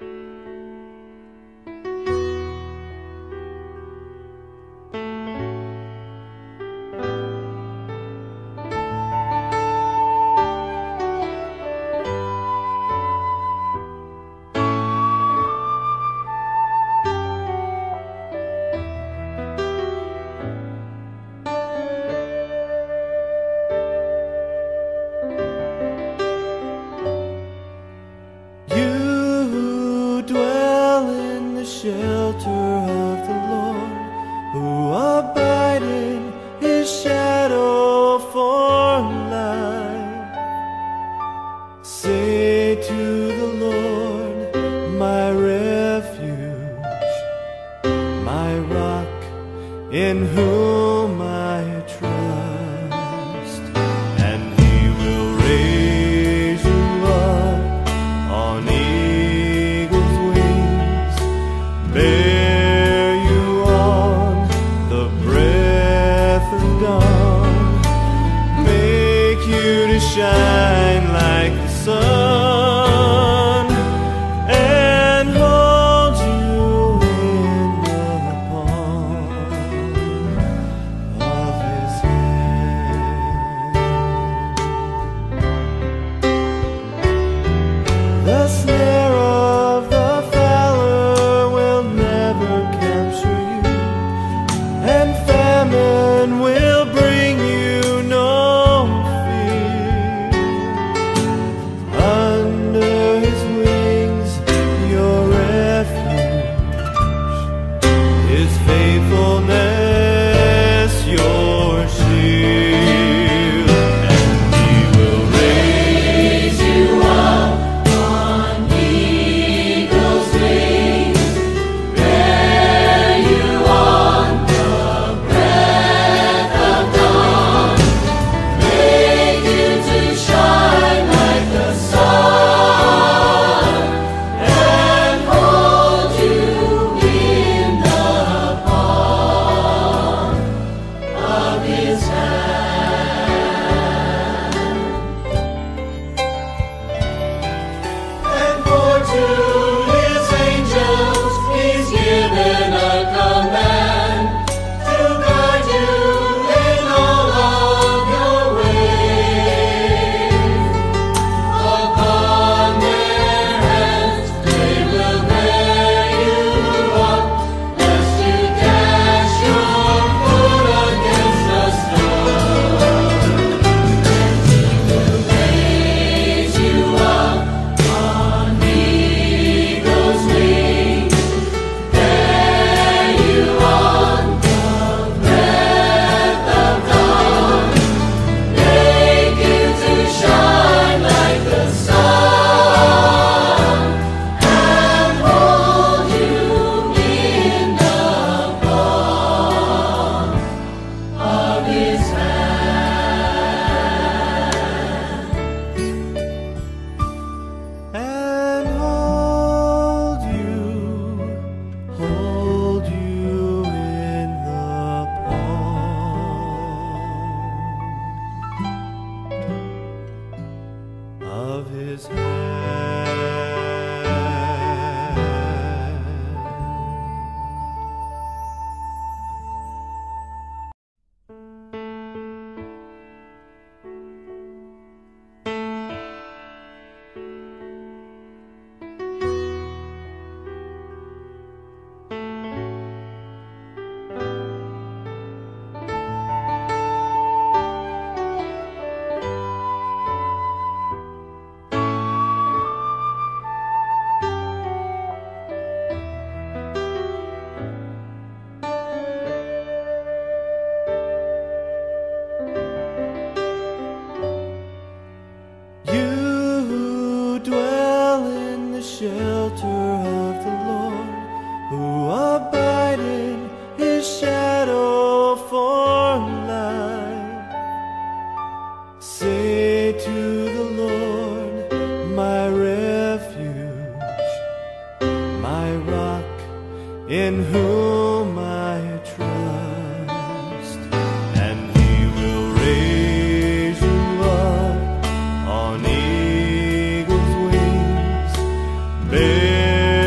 You dwell in the shelter of the Lord, who abide in his shadow for life. Say to the Lord, my refuge, my rock, in whom I trust, and he will raise you up on eagle's wings, bear you on the breath of dawn, make you to shine like the sun, and hold you in the palm of his hand. The snare of the fowler will never capture you, and famine will bring you no fear. Under his wings, your refuge, his faithfulness, your shield, and he will raise you up on eagle's wings, bear you on the breath of dawn, make you to shine like the sun, and hold you in the palm of his And for to his angels he's given a command to guide you in all of your ways. Upon their hands they will bear you up, lest you dash your foot against a stone. And he will raise you up on eagle's wings, bear you on the breath of dawn, make you to shine like the sun, and hold you in the palm of His hand and hold you, hold you in the palm of his hand. You dwell in the shelter of the Lord, who abide in his shadow for life. Say to the Lord, my refuge, my rock, in whom I trust, and he will raise you up on eagle's wings, bear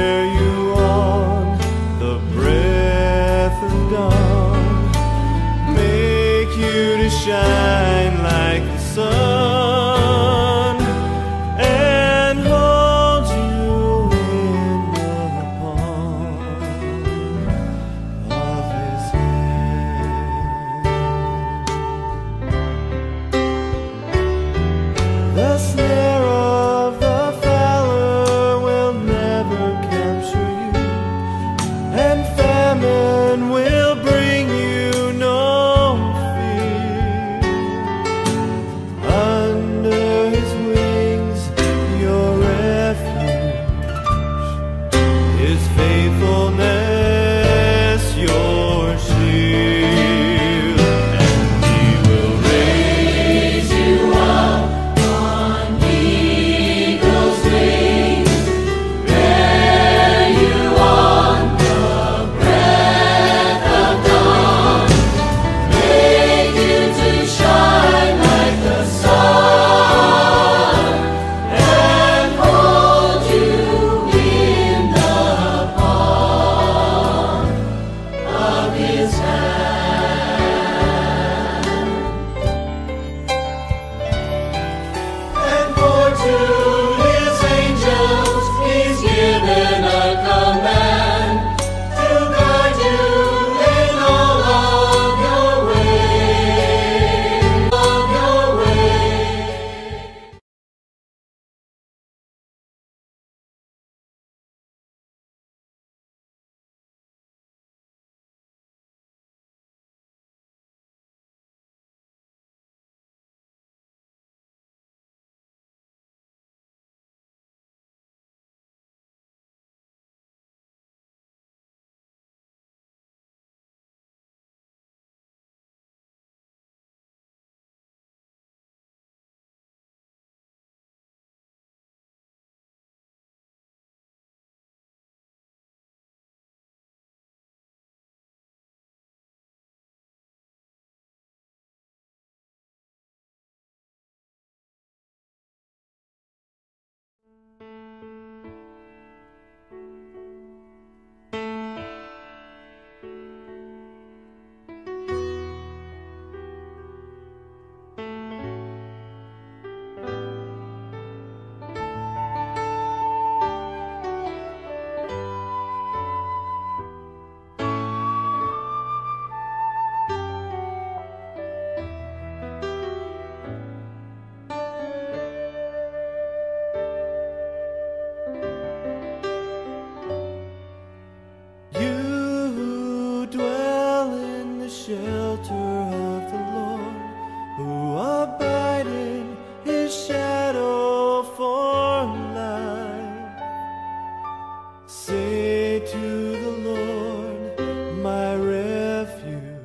Say to the Lord, my refuge.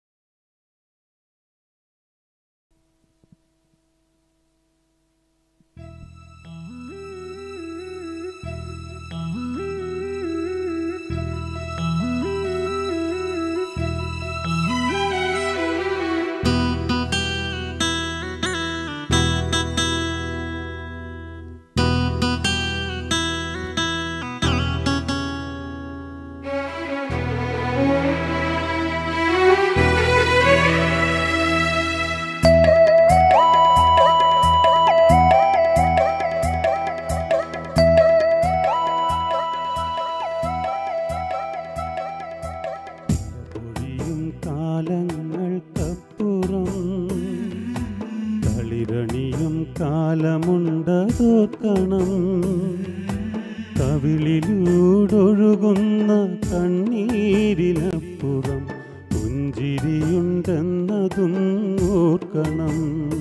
ഒഴിയും കാലങ്ങൾക്കപ്പുറം കളിരണിയും കാലമുണ്ടതോർക്കണം കവിളിലൂടൊഴുകുന്ന കണ്ണീരിനപ്പുറം പുഞ്ചിരിയുണ്ടെന്നതും ഓർക്കണം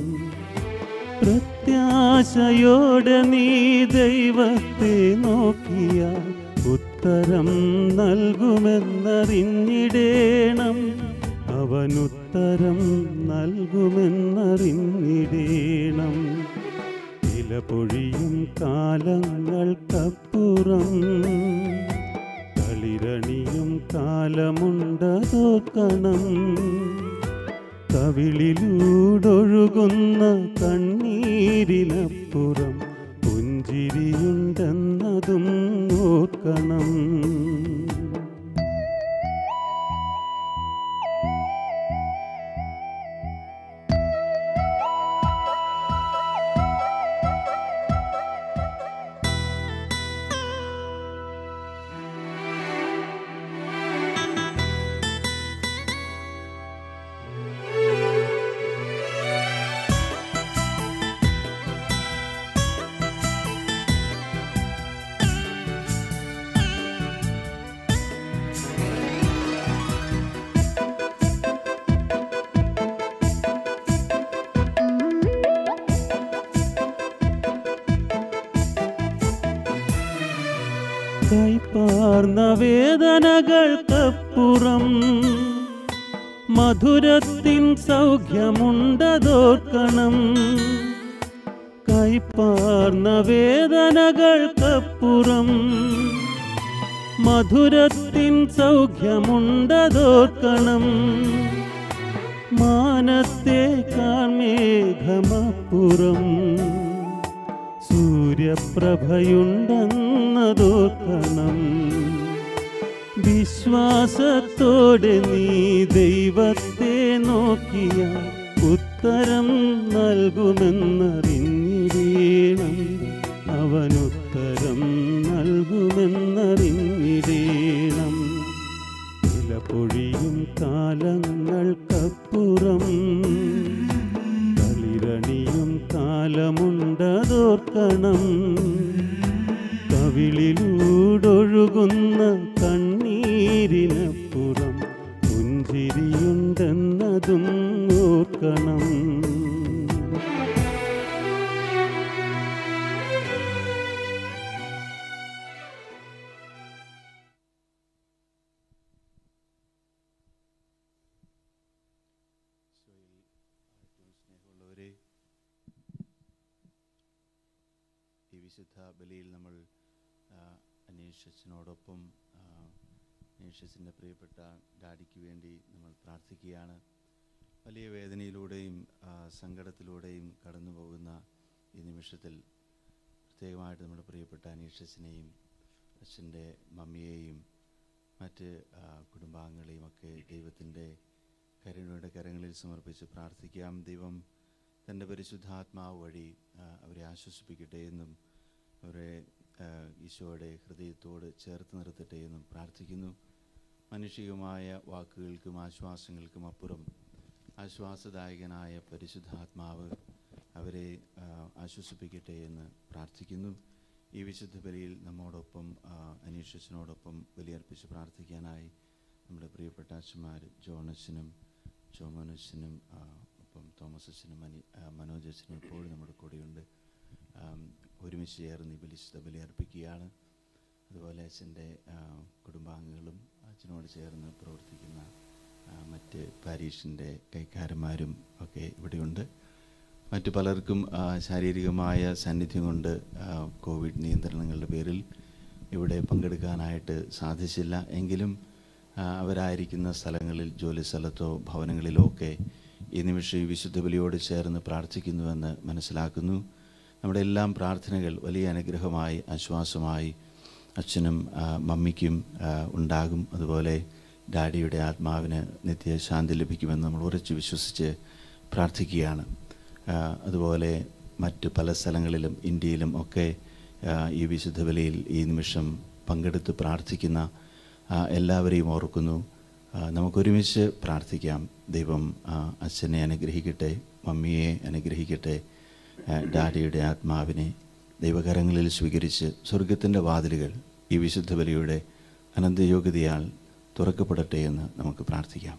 പ്രത്യാശയോടെ നീ ദൈവത്തെ നോക്കിയാൽ ഉത്തരം നൽകുമെന്നറിഞ്ഞിടേണം അവനുത്തരം നൽകുമെന്നറിഞ്ഞിടേണം ഇല പൊഴിയും കാലങ്ങൾക്കപ്പുറം കളിരണിയും കാലമുണ്ടതോക്കണം കവിളിലൂടൊഴുകുന്ന കണ്ണീരിനപ്പുറം പുഞ്ചിരിയുണ്ടെന്നതും ഓർക്കണം കൈപ്പാർന്ന വേദനകൾക്കപ്പുറം മധുരത്തിൻ സൗഖ്യമുണ്ടതോർക്കണം കൈപ്പാർന്ന വേദനകൾക്കപ്പുറം മധുരത്തിൻ സൗഖ്യമുണ്ടതോർക്കണം മാനത്തെ കാർമേഘമപ്പുറം സൂര്യപ്രഭയുണ്ടെന്നതോർക്കണം വിശ്വാസത്തോടെ നീ ദൈവത്തെ നോക്കിയ ഉത്തരം നൽകുമെന്നറിഞ്ഞിടേണം അവനുത്തരം നൽകുമെന്നറിഞ്ഞിടേണം ഇല പൊഴിയും കാലങ്ങൾക്കപ്പുറം കളിരണിയും കാലമുണ്ടതോർക്കണം കവിളിലൂടൊഴുകുന്ന കണ്ണീരിനപ്പുറം പുഞ്ചിരിയുണ്ടെന്നതും ഓർക്കണം സ്നേഹമുള്ളവരെ ഈ വിശുദ്ധ ബലിയിൽ നമ്മൾ ആ, അനീഷസിനോടൊപ്പം ആ, അനീഷസിൻ്റെ പ്രിയപ്പെട്ട ഡാഡിക്ക് വേണ്ടി നമ്മൾ പ്രാർത്ഥിക്കുകയാണ് വലിയ വേദനയിലൂടെയും ആ, സങ്കടത്തിലൂടെയും കടന്നു പോകുന്ന ഈ നിമിഷത്തിൽ പ്രത്യേകമായിട്ട് നമ്മുടെ പ്രിയപ്പെട്ട അനീഷസിനെയും അച്ഛൻ്റെ മമ്മിയെയും മറ്റ് ആ, കുടുംബാംഗങ്ങളെയും ഒക്കെ ദൈവത്തിൻ്റെ കരുണയുടെ കരങ്ങളിൽ സമർപ്പിച്ച് പ്രാർത്ഥിക്കാം ദൈവം തൻ്റെ പരിശുദ്ധാത്മാവ് വഴി ആ, അവരെ ആശ്വസിപ്പിക്കട്ടെ എന്നും അവരെ ആ, ഈശോയുടെ ഹൃദയത്തോട് ചേർത്ത് നിർത്തട്ടെ എന്നും പ്രാർത്ഥിക്കുന്നു മാനുഷികമായ വാക്കുകൾക്കും ആശ്വാസങ്ങൾക്കും അപ്പുറം ആശ്വാസദായകനായ പരിശുദ്ധാത്മാവ് അവരെ ആ, ആശ്വസിപ്പിക്കട്ടെ എന്ന് പ്രാർത്ഥിക്കുന്നു ഈ വിശുദ്ധ ബലിയിൽ നമ്മോടൊപ്പം ആ, അനീഷസിനോടൊപ്പം ബലിയർപ്പിച്ച് പ്രാർത്ഥിക്കാനായി നമ്മുടെ പ്രിയപ്പെട്ട അച്ഛന്മാർ ജോണസിനും ജോമോനസിനും ആ, ഒപ്പം തോമസ് അച്ഛനും അനി ആ, മനോജ് അച്ഛനും ഇപ്പോഴും നമ്മുടെ കൂടെയുണ്ട് ആം, ഒരുമിച്ച് ചേർന്ന് ഈ ബലിശുദ്ധ ബലി അർപ്പിക്കുകയാണ് അതുപോലെ അച്ഛൻ്റെ ആ, കുടുംബാംഗങ്ങളും അച്ഛനോട് ചേർന്ന് പ്രവർത്തിക്കുന്ന ആ, മറ്റ് പാരീഷിൻ്റെ കൈക്കാരന്മാരും ഒക്കെ ഇവിടെയുണ്ട് മറ്റു പലർക്കും ആ, ശാരീരികമായ സാന്നിധ്യം കൊണ്ട് ആ, കോവിഡ് നിയന്ത്രണങ്ങളുടെ പേരിൽ ഇവിടെ പങ്കെടുക്കാനായിട്ട് സാധിച്ചില്ല എങ്കിലും ആ, അവരായിരിക്കുന്ന സ്ഥലങ്ങളിൽ ജോലി സ്ഥലത്തോ ഭവനങ്ങളിലോ ഒക്കെ ഈ നിമിഷം ഈ വിശുദ്ധ ബലിയോട് ചേർന്ന് പ്രാർത്ഥിക്കുന്നുവെന്ന് മനസ്സിലാക്കുന്നു നമ്മുടെ എല്ലാം പ്രാർത്ഥനകൾ വലിയ അനുഗ്രഹമായി ആശ്വാസമായി അച്ഛനും ആ, മമ്മിക്കും ആ, ഉണ്ടാകും അതുപോലെ ഡാഡിയുടെ ആത്മാവിന് നിത്യശാന്തി ലഭിക്കുമെന്ന് നമ്മൾ ഉറച്ചു വിശ്വസിച്ച് പ്രാർത്ഥിക്കുകയാണ് ആ, അതുപോലെ മറ്റ് പല സ്ഥലങ്ങളിലും ഇന്ത്യയിലും ഒക്കെ ആ, ഈ വിശുദ്ധ ബലിയിൽ ഈ നിമിഷം പങ്കെടുത്ത് പ്രാർത്ഥിക്കുന്ന ആ, എല്ലാവരെയും ഓർക്കുന്നു ആ, നമുക്കൊരുമിച്ച് പ്രാർത്ഥിക്കാം ദൈവം ആ, അച്ഛനെ അനുഗ്രഹിക്കട്ടെ മമ്മിയെ അനുഗ്രഹിക്കട്ടെ ആ, ഡാഡിയുടെ ആത്മാവിനെ ദൈവകരങ്ങളിൽ സ്വീകരിച്ച് സ്വർഗത്തിൻ്റെ വാതിലുകൾ ഈ വിശുദ്ധ ബലിയുടെ അനന്തയോഗ്യതയാൽ തുറക്കപ്പെടട്ടെ എന്ന് നമുക്ക് പ്രാർത്ഥിക്കാം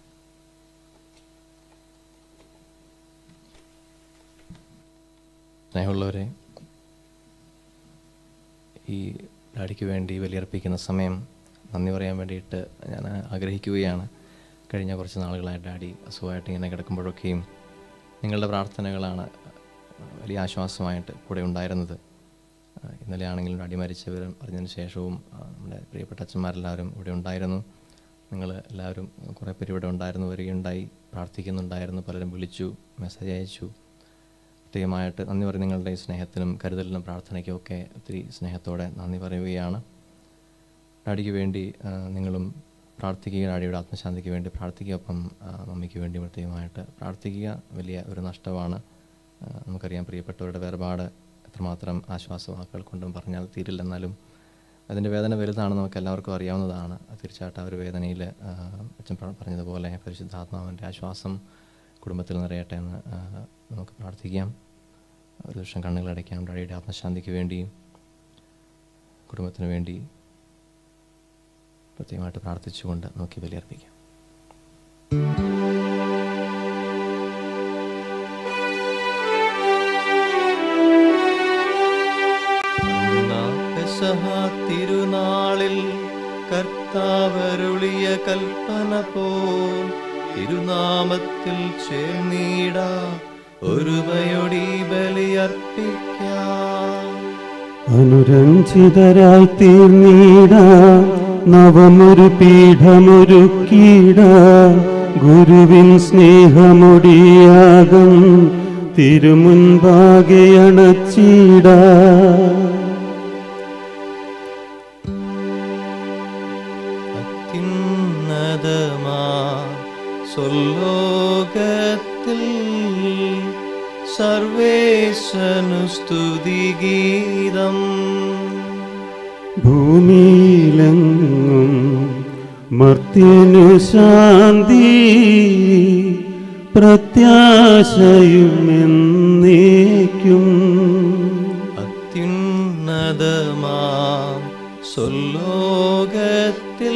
സ്നേഹമുള്ളവരെ ഈ ഡാഡിക്ക് വേണ്ടി ബലിയർപ്പിക്കുന്ന സമയം നന്ദി പറയാൻ വേണ്ടിയിട്ട് ഞാൻ ആഗ്രഹിക്കുകയാണ് കഴിഞ്ഞ കുറച്ച് നാളുകളായി ഡാഡി അസുഖമായിട്ട് ഇങ്ങനെ കിടക്കുമ്പോഴൊക്കെയും നിങ്ങളുടെ പ്രാർത്ഥനകളാണ് വലിയ ആശ്വാസമായിട്ട് കൂടെ ഉണ്ടായിരുന്നത് ആ, ഇന്നലെ ആണെങ്കിലും ഡാഡി മരിച്ച വിവരം അറിഞ്ഞതിന് ശേഷവും ആ, നമ്മുടെ പ്രിയപ്പെട്ട അച്ഛന്മാരെല്ലാവരും ഇവിടെ ഉണ്ടായിരുന്നു നിങ്ങൾ എല്ലാവരും കുറേ പേര് ഇവിടെ ഉണ്ടായിരുന്നു വരികയുണ്ടായി പ്രാർത്ഥിക്കുന്നുണ്ടായിരുന്നു പലരും വിളിച്ചു മെസ്സേജ് അയച്ചു പ്രത്യേകമായിട്ട് നന്ദി പറയും നിങ്ങളുടെ ഈ സ്നേഹത്തിനും കരുതലിനും പ്രാർത്ഥനയ്ക്കും ഒക്കെ ഒത്തിരി സ്നേഹത്തോടെ നന്ദി പറയുകയാണ് ഡാഡിക്ക് വേണ്ടി ആ, നിങ്ങളും പ്രാർത്ഥിക്കുക ഡാഡിയുടെ ആത്മശാന്തിക്ക് വേണ്ടി പ്രാർത്ഥിക്കുക ഒപ്പം ആ, മമ്മിക്ക് വേണ്ടി പ്രത്യേകമായിട്ട് പ്രാർത്ഥിക്കുക വലിയ ഒരു നഷ്ടമാണ് ആ, നമുക്കറിയാം പ്രിയപ്പെട്ടവരുടെ വേർപാട് എത്രമാത്രം ആശ്വാസവാക്കുകൾ കൊണ്ടും പറഞ്ഞാൽ തീരില്ലെന്നാലും അതിൻ്റെ വേദന വലുതാണ് നമുക്ക് എല്ലാവർക്കും അറിയാവുന്നതാണ് തീർച്ചയായിട്ടും ആ ഒരു വേദനയിൽ അച്ഛൻ പ- പറഞ്ഞതുപോലെ പരിശുദ്ധാത്മാവിൻ്റെ ആശ്വാസം കുടുംബത്തിൽ നിറയട്ടെ എന്ന് ആ, നമുക്ക് പ്രാർത്ഥിക്കാം ഒരു നിമിഷം കണ്ണുകളടയ്ക്കാം ഡാഡിയുടെ ആത്മശാന്തിക്ക് വേണ്ടിയും കുടുംബത്തിന് വേണ്ടി പ്രത്യേകമായിട്ട് പ്രാർത്ഥിച്ചുകൊണ്ട് നമുക്ക് ഈ ബലിയർപ്പിക്കാം തിരുനാളിൽ കർത്താവരുളിയ കൽപ്പന പോൽ തിരുനാമത്തിൽ ചേർന്നീട ഒരുമയൊടി ബലിയർപ്പിക്കാം അനുരഞ്ജിതരായി തീർന്നീട നവമൊരു പീഠമൊരുക്കീട ഗുരുവിൻ സ്നേഹമൊടിയാകം തിരുമുൻപാകെ അണച്ചീട അത്യുന്നതമാ സ്വലോകത്തിൽ സർവേശനു സ്തുതിഗീതം ഭൂമിയിലെങ്ങും മർത്യനു ശാന്തി പ്രത്യാശയും എന്നേക്കും അത്യുന്നതമാം സ്വലോകത്തിൽ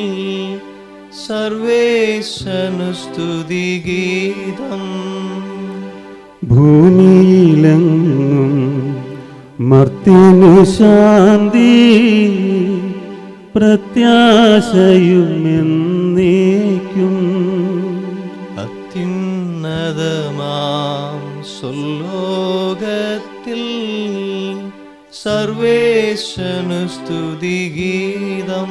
സർവേശനു സ്തുതിഗീതം ഭൂമിയിലെങ്ങും മർത്യനു ശാന്തി പ്രത്യാശയും എന്നേക്കും അത്യുന്നതമാം സ്വലോകത്തിൽ സർവേശനു സ്തുതിഗീതം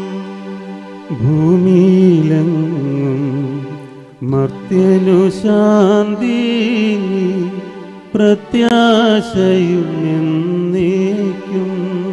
ഭൂമിയിലെങ്ങും മർത്യനു ശാന്തി പ്രത്യാശയും എന്നേക്കും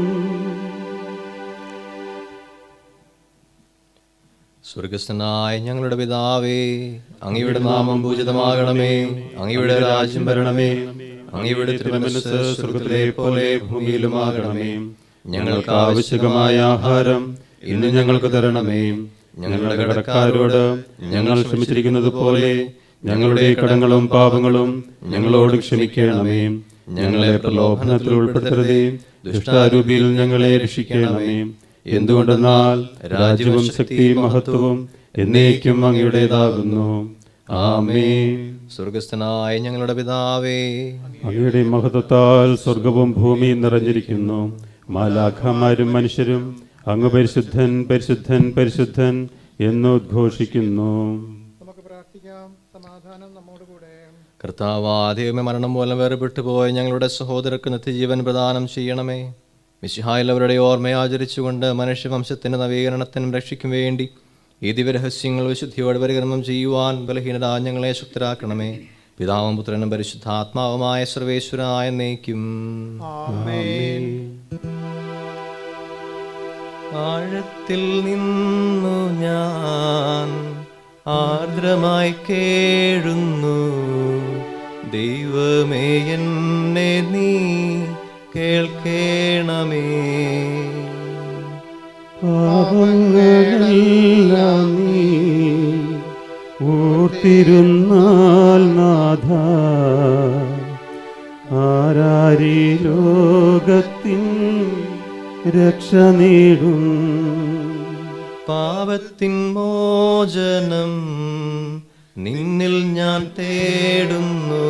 സ്വർഗസ്ഥനായ ഞങ്ങളുടെ പിതാവേ അങ്ങയുടെ നാമം പൂജിതമാകണമേ അങ്ങയുടെ രാജ്യം വരണമേ അങ്ങയുടെ തിരുമനസ് സ്വർഗത്തിലെ പോലെ ഭൂമിയിലുമാകണമേ ഞങ്ങൾക്ക് ആവശ്യകമായ ആഹാരം ഇന്ന് ഞങ്ങൾക്ക് തരണമേ ഞങ്ങളുടെ കടക്കാരോട് ഞങ്ങൾ ക്ഷമിച്ചിരിക്കുന്നത് പോലെ ഞങ്ങളുടെ കടങ്ങളും പാപങ്ങളും ഞങ്ങളോട് ക്ഷമിക്കണമേ ഞങ്ങളെ പ്രലോഭനത്തിൽ ഉൾപ്പെടുത്തരുതേ ദുഷ്ടാരൂപിയിൽ ഞങ്ങളെ രക്ഷിക്കണമേ എന്തുകൊണ്ടെന്നാൽ രാജ്യവും ശക്തിയും മഹത്വവും എന്നേക്കും അങ്ങയുടേതാകുന്നു ആമേ സ്വർഗസ്ഥനായ ഞങ്ങളുടെ പിതാവേ അങ്ങയുടെ മഹത്വത്താൽ സ്വർഗവും ഭൂമിയും നിറഞ്ഞിരിക്കുന്നു മാലാഖമാരും മനുഷ്യരും അങ്ങ് പരിശുദ്ധൻ പരിശുദ്ധൻ പരിശുദ്ധൻ എന്നുദ്ഘോഷിക്കുന്നു നമുക്ക് പ്രാർത്ഥിക്കാം സമാധാനം നമ്മോടുകൂടെ കർത്താവാദ്യമേ മരണം മൂലം വേർപെട്ടു പോയ ഞങ്ങളുടെ സഹോദരർക്ക് നിത്യജീവൻ പ്രദാനം ചെയ്യണമേ മിശിഹായുള്ളവരുടെ ഓർമ്മയെ ആചരിച്ചുകൊണ്ട് മനുഷ്യവംശത്തിന്റെ നവീകരണത്തിനും രക്ഷയ്ക്കും വേണ്ടി ഈ ദിവ്യരഹസ്യങ്ങൾ വിശുദ്ധിയോടെ പരികർമ്മം ചെയ്യുവാൻ ബലഹീനത ഞങ്ങളെ ശക്തരാക്കണമേ പിതാവും പുത്രനും പരിശുദ്ധാത്മാവുമായ സർവേശ്വരായ നയിക്കും ആമേൻ ആഴത്തിൽ നിന്നു ഞാൻ ആർദ്രമായി കേഴുന്നു ദൈവമേ എന്നെ നീ കേൾക്കേണമേ പാപങ്ങളെല്ലാം നീ ഓർത്തിരുന്നാൽ നാഥ ആരാരി ലോകത്തിൻ രക്ഷ നേടും പാപത്തിൻ മോചനം നിന്നിൽ ഞാൻ തേടുന്നു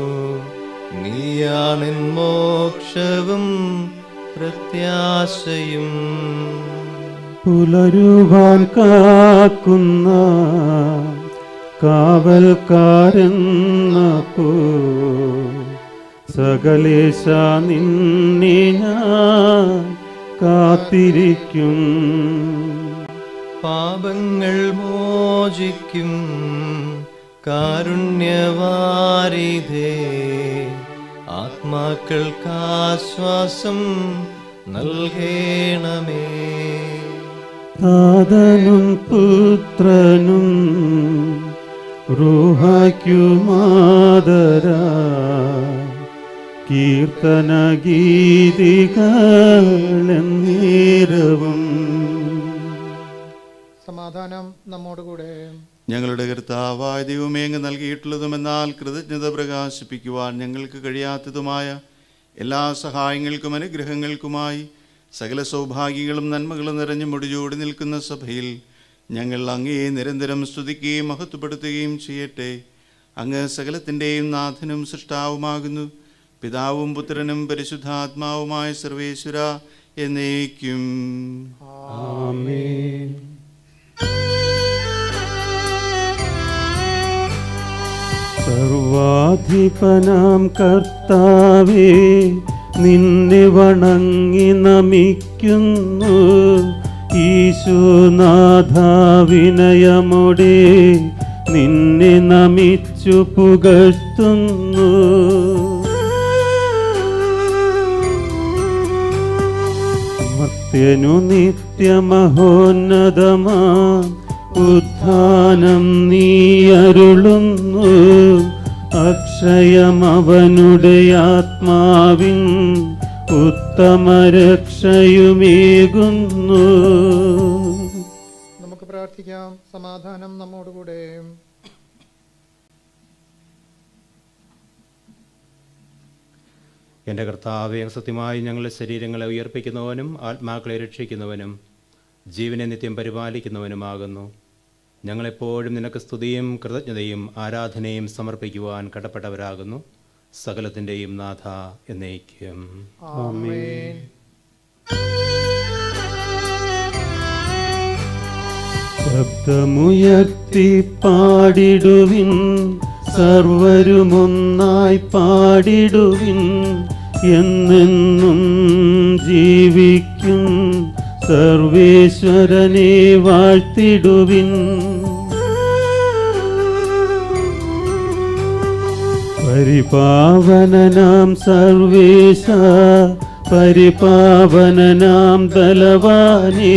നീയാണെൻ മോക്ഷവും പ്രത്യാശയും പുലരുവാൻ കാക്കുന്ന കാവൽക്കാരെന്നപ്പോ സകലേശ നിന്നെ ഞാൻ കാത്തിരിക്കും പാപങ്ങൾ മോചിക്കും കാരുണ്യവാരിധേ ആത്മാക്കൾക്കാശ്വാസം നൽകേണമേ താതനും പുത്രനും റൂഹായ്ക്കുമാതരാ കീർത്തന ഗീതികളെന്നേരവും സമാധാനം നമ്മോടുകൂടെ ഞങ്ങളുടെ കർത്താവായ ദൈവമേ അങ്ങ് നൽകിയിട്ടുള്ളതുമെന്നാൽ കൃതജ്ഞത പ്രകാശിപ്പിക്കുവാൻ ഞങ്ങൾക്ക് കഴിയാത്തതുമായ എല്ലാ സഹായങ്ങൾക്കും അനുഗ്രഹങ്ങൾക്കുമായി സകല സൗഭാഗ്യങ്ങളും നന്മകളും നിറഞ്ഞു മുടിചൂടി നിൽക്കുന്ന സഭയിൽ ഞങ്ങൾ അങ്ങയെ നിരന്തരം സ്തുതിക്കുകയും മഹത്വപ്പെടുത്തുകയും ചെയ്യട്ടെ അങ്ങ് സകലത്തിൻ്റെയും നാഥനും സൃഷ്ടാവുമാകുന്നു പിതാവും പുത്രനും പരിശുദ്ധാത്മാവുമായ സർവേശ്വര എന്നേക്കും ആമേൻ സർവാധിപനാം കർത്താവേ നിന്നെ വണങ്ങി നമിക്കുന്നു ഈശോനാഥ വിനയമോടെ നിന്നെ നമിച്ചു പുകഴ്ത്തുന്നു മർത്യനു നിത്യമഹോന്നതമാ ഉത്ഥാനം നീ അരുളുന്നു അക്ഷയം അവനുടെ ആത്മാവിൻ ഉത്തമ രക്ഷയുമേകുന്നു നമുക്ക് പ്രാർത്ഥിക്കാം സമാധാനം നമ്മോടുകൂടെ എൻ്റെ കർത്താവെ സത്യമായി ഞങ്ങളുടെ ശരീരങ്ങളെ ഉയർപ്പിക്കുന്നവനും ആത്മാക്കളെ രക്ഷിക്കുന്നവനും ജീവനെ നിത്യം പരിപാലിക്കുന്നവനുമാകുന്നു ഞങ്ങളെപ്പോഴും നിനക്ക് സ്തുതിയും കൃതജ്ഞതയും ആരാധനയും സമർപ്പിക്കുവാൻ കടപ്പെട്ടവരാകുന്നു സകലത്തിൻ്റെയും നാഥ എന്നേക്കും ആമേൻ ശബ്ദമുയർത്തി പാടിടുവിൻ സർവരുമൊന്നായി പാടിടുവിൻ എന്നെന്നും ജീവിക്കും സർവേശ്വരനെ വാഴ്ത്തിടുവിൻ പരിപാവനനാം സർവേശ പരിപാവനനാം ബലവാനേ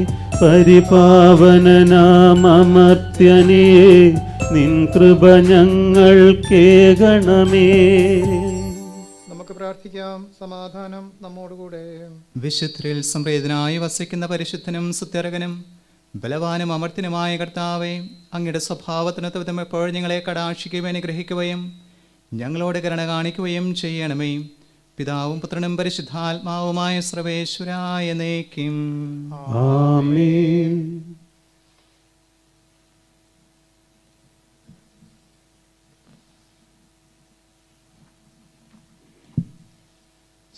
പരിപാവനനാം അമർത്യനേ നിൻ കൃപ ഞങ്ങൾ കേകണമേ നമുക്ക് പ്രാർത്ഥിക്കാം സമാധാനം നമ്മോടുകൂടെ വിശുദ്ധരിൽ സംപ്രീതനായി വസിക്കുന്ന പരിശുദ്ധനും സുത്യർഹനും ബലവാനും അമർത്തിനുമായ കർത്താവെ അങ്ങയുടെ സ്വഭാവത്തിന് ത്വതം എപ്പോഴും ഞങ്ങളെ കടാക്ഷിക്കുകയും അനുഗ്രഹിക്കുകയും ഞങ്ങളോട് കരുണ കാണിക്കുകയും ചെയ്യണമേ പിതാവും പുത്രനും പരിശുദ്ധാത്മാവുമായ സർവേശ്വരായ നേക്കും ആമേൻ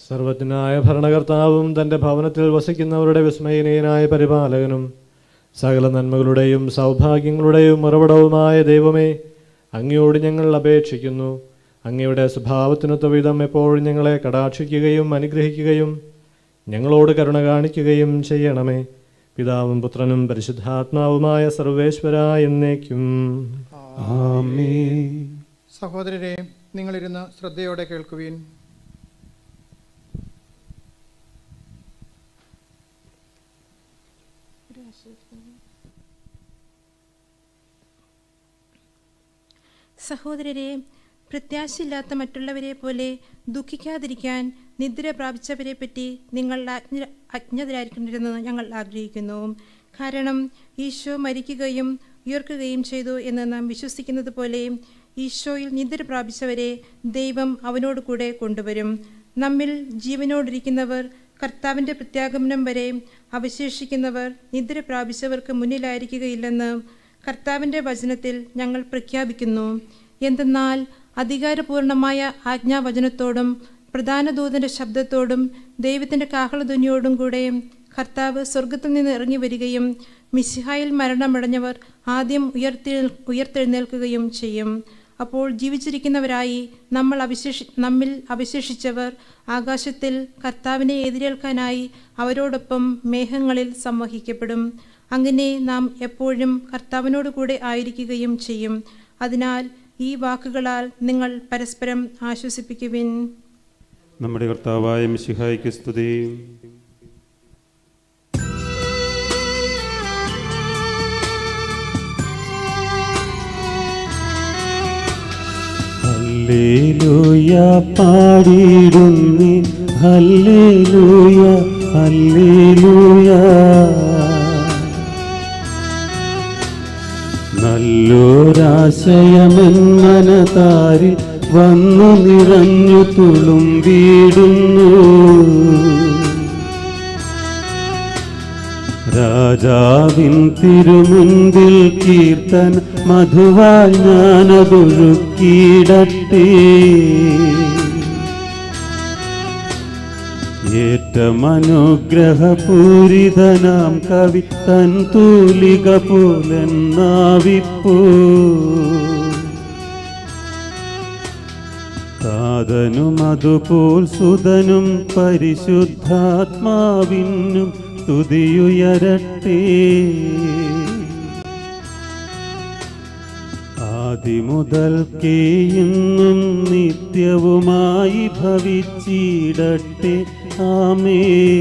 സർവജ്ഞനായ ഭരണകർത്താവും തൻ്റെ ഭവനത്തിൽ വസിക്കുന്നവരുടെ വിസ്മയനീയനായ പരിപാലകനും സകല നന്മകളുടെയും സൗഭാഗ്യങ്ങളുടെയും ഉറവിടവുമായ ദൈവമേ അങ്ങയോട് ഞങ്ങൾ അപേക്ഷിക്കുന്നു അങ്ങയുടെ സ്വഭാവത്തിനൊത്ത വിധം എപ്പോഴും ഞങ്ങളെ കടാക്ഷിക്കുകയും അനുഗ്രഹിക്കുകയും ഞങ്ങളോട് കരുണ കാണിക്കുകയും ചെയ്യണമേ പിതാവും പുത്രനും പരിശുദ്ധാത്മാവുമായ സർവേശ്വര എന്നേക്കും ആമേൻ സഹോദരരെ നിങ്ങളിരുന്ന് ശ്രദ്ധയോടെ കേൾക്കുവീൻ സഹോദരരെ പ്രത്യാശയില്ലാത്ത മറ്റുള്ളവരെ പോലെ ദുഃഖിക്കാതിരിക്കാൻ നിദ്ര പ്രാപിച്ചവരെ പറ്റി നിങ്ങൾ അജ്ഞ അജ്ഞതരായിരിക്കണമെന്ന് ഞങ്ങൾ ആഗ്രഹിക്കുന്നു കാരണം ഈശോ മരിക്കുകയും ഉയർക്കുകയും ചെയ്തു എന്ന് നാം വിശ്വസിക്കുന്നത് പോലെ ഈശോയിൽ നിദ്ര പ്രാപിച്ചവരെ ദൈവം അവനോട് കൂടെ കൊണ്ടുവരും നമ്മിൽ ജീവനോടിരിക്കുന്നവർ കർത്താവിൻ്റെ പ്രത്യാഗമനം വരെ അവശേഷിക്കുന്നവർ നിദ്ര പ്രാപിച്ചവർക്ക് മുന്നിലായിരിക്കുകയില്ലെന്ന് കർത്താവിൻ്റെ വചനത്തിൽ ഞങ്ങൾ പ്രഖ്യാപിക്കുന്നു എന്തെന്നാൽ അധികാരപൂർണമായ ആജ്ഞാവചനത്തോടും പ്രധാന ദൂതന്റെ ശബ്ദത്തോടും ദൈവത്തിൻ്റെ കാഹളധ്വനിയോടും കൂടെ കർത്താവ് സ്വർഗത്തിൽ നിന്ന് ഇറങ്ങി വരികയും മിസിഹായിൽ മരണമടഞ്ഞവർ ആദ്യം ഉയർത്തി ഉയർത്തെഴുന്നേൽക്കുകയും ചെയ്യും അപ്പോൾ ജീവിച്ചിരിക്കുന്നവരായി നമ്മൾ അവശേഷി നമ്മിൽ അവശേഷിച്ചവർ ആകാശത്തിൽ കർത്താവിനെ എതിരേൽക്കാനായി അവരോടൊപ്പം മേഘങ്ങളിൽ സംവഹിക്കപ്പെടും അങ്ങനെ നാം എപ്പോഴും കർത്താവിനോട് കൂടെ ആയിരിക്കുകയും ചെയ്യും അതിനാൽ ഈ വാക്കുകളാൽ നിങ്ങൾ പരസ്പരം ആശ്വസിപ്പിക്കുവിൻ നമ്മുടെ കർത്താവായ മിശിഹായ്ക്ക് സ്തുതി ഹല്ലേലൂയ പാടിയിടുന്നി ഹല്ലേലൂയ ഹല്ലേലൂയ നല്ലൊരാശയമെൻ മനതാരിൽ വന്നു നിറഞ്ഞു തുളുമ്പിടുന്നു രാജാവിൻ തിരുമുൻപിൽ കീർത്തൻ മധുവാൽ ഞാനതൊഴുക്കിയിടട്ടെ ഏറ്റമനുഗ്രഹപൂരിതനാം കവി തൻ തൂലിക പോലെന്നാവിപ്പോ താതനും അതുപോൽ സുതനും പരിശുദ്ധാത്മാവിനും സ്തുതിയുയരട്ടെ ആദിമുതൽക്കേ ഇന്നും നിത്യവുമായി ഭവിച്ചിടട്ടെ ആമേ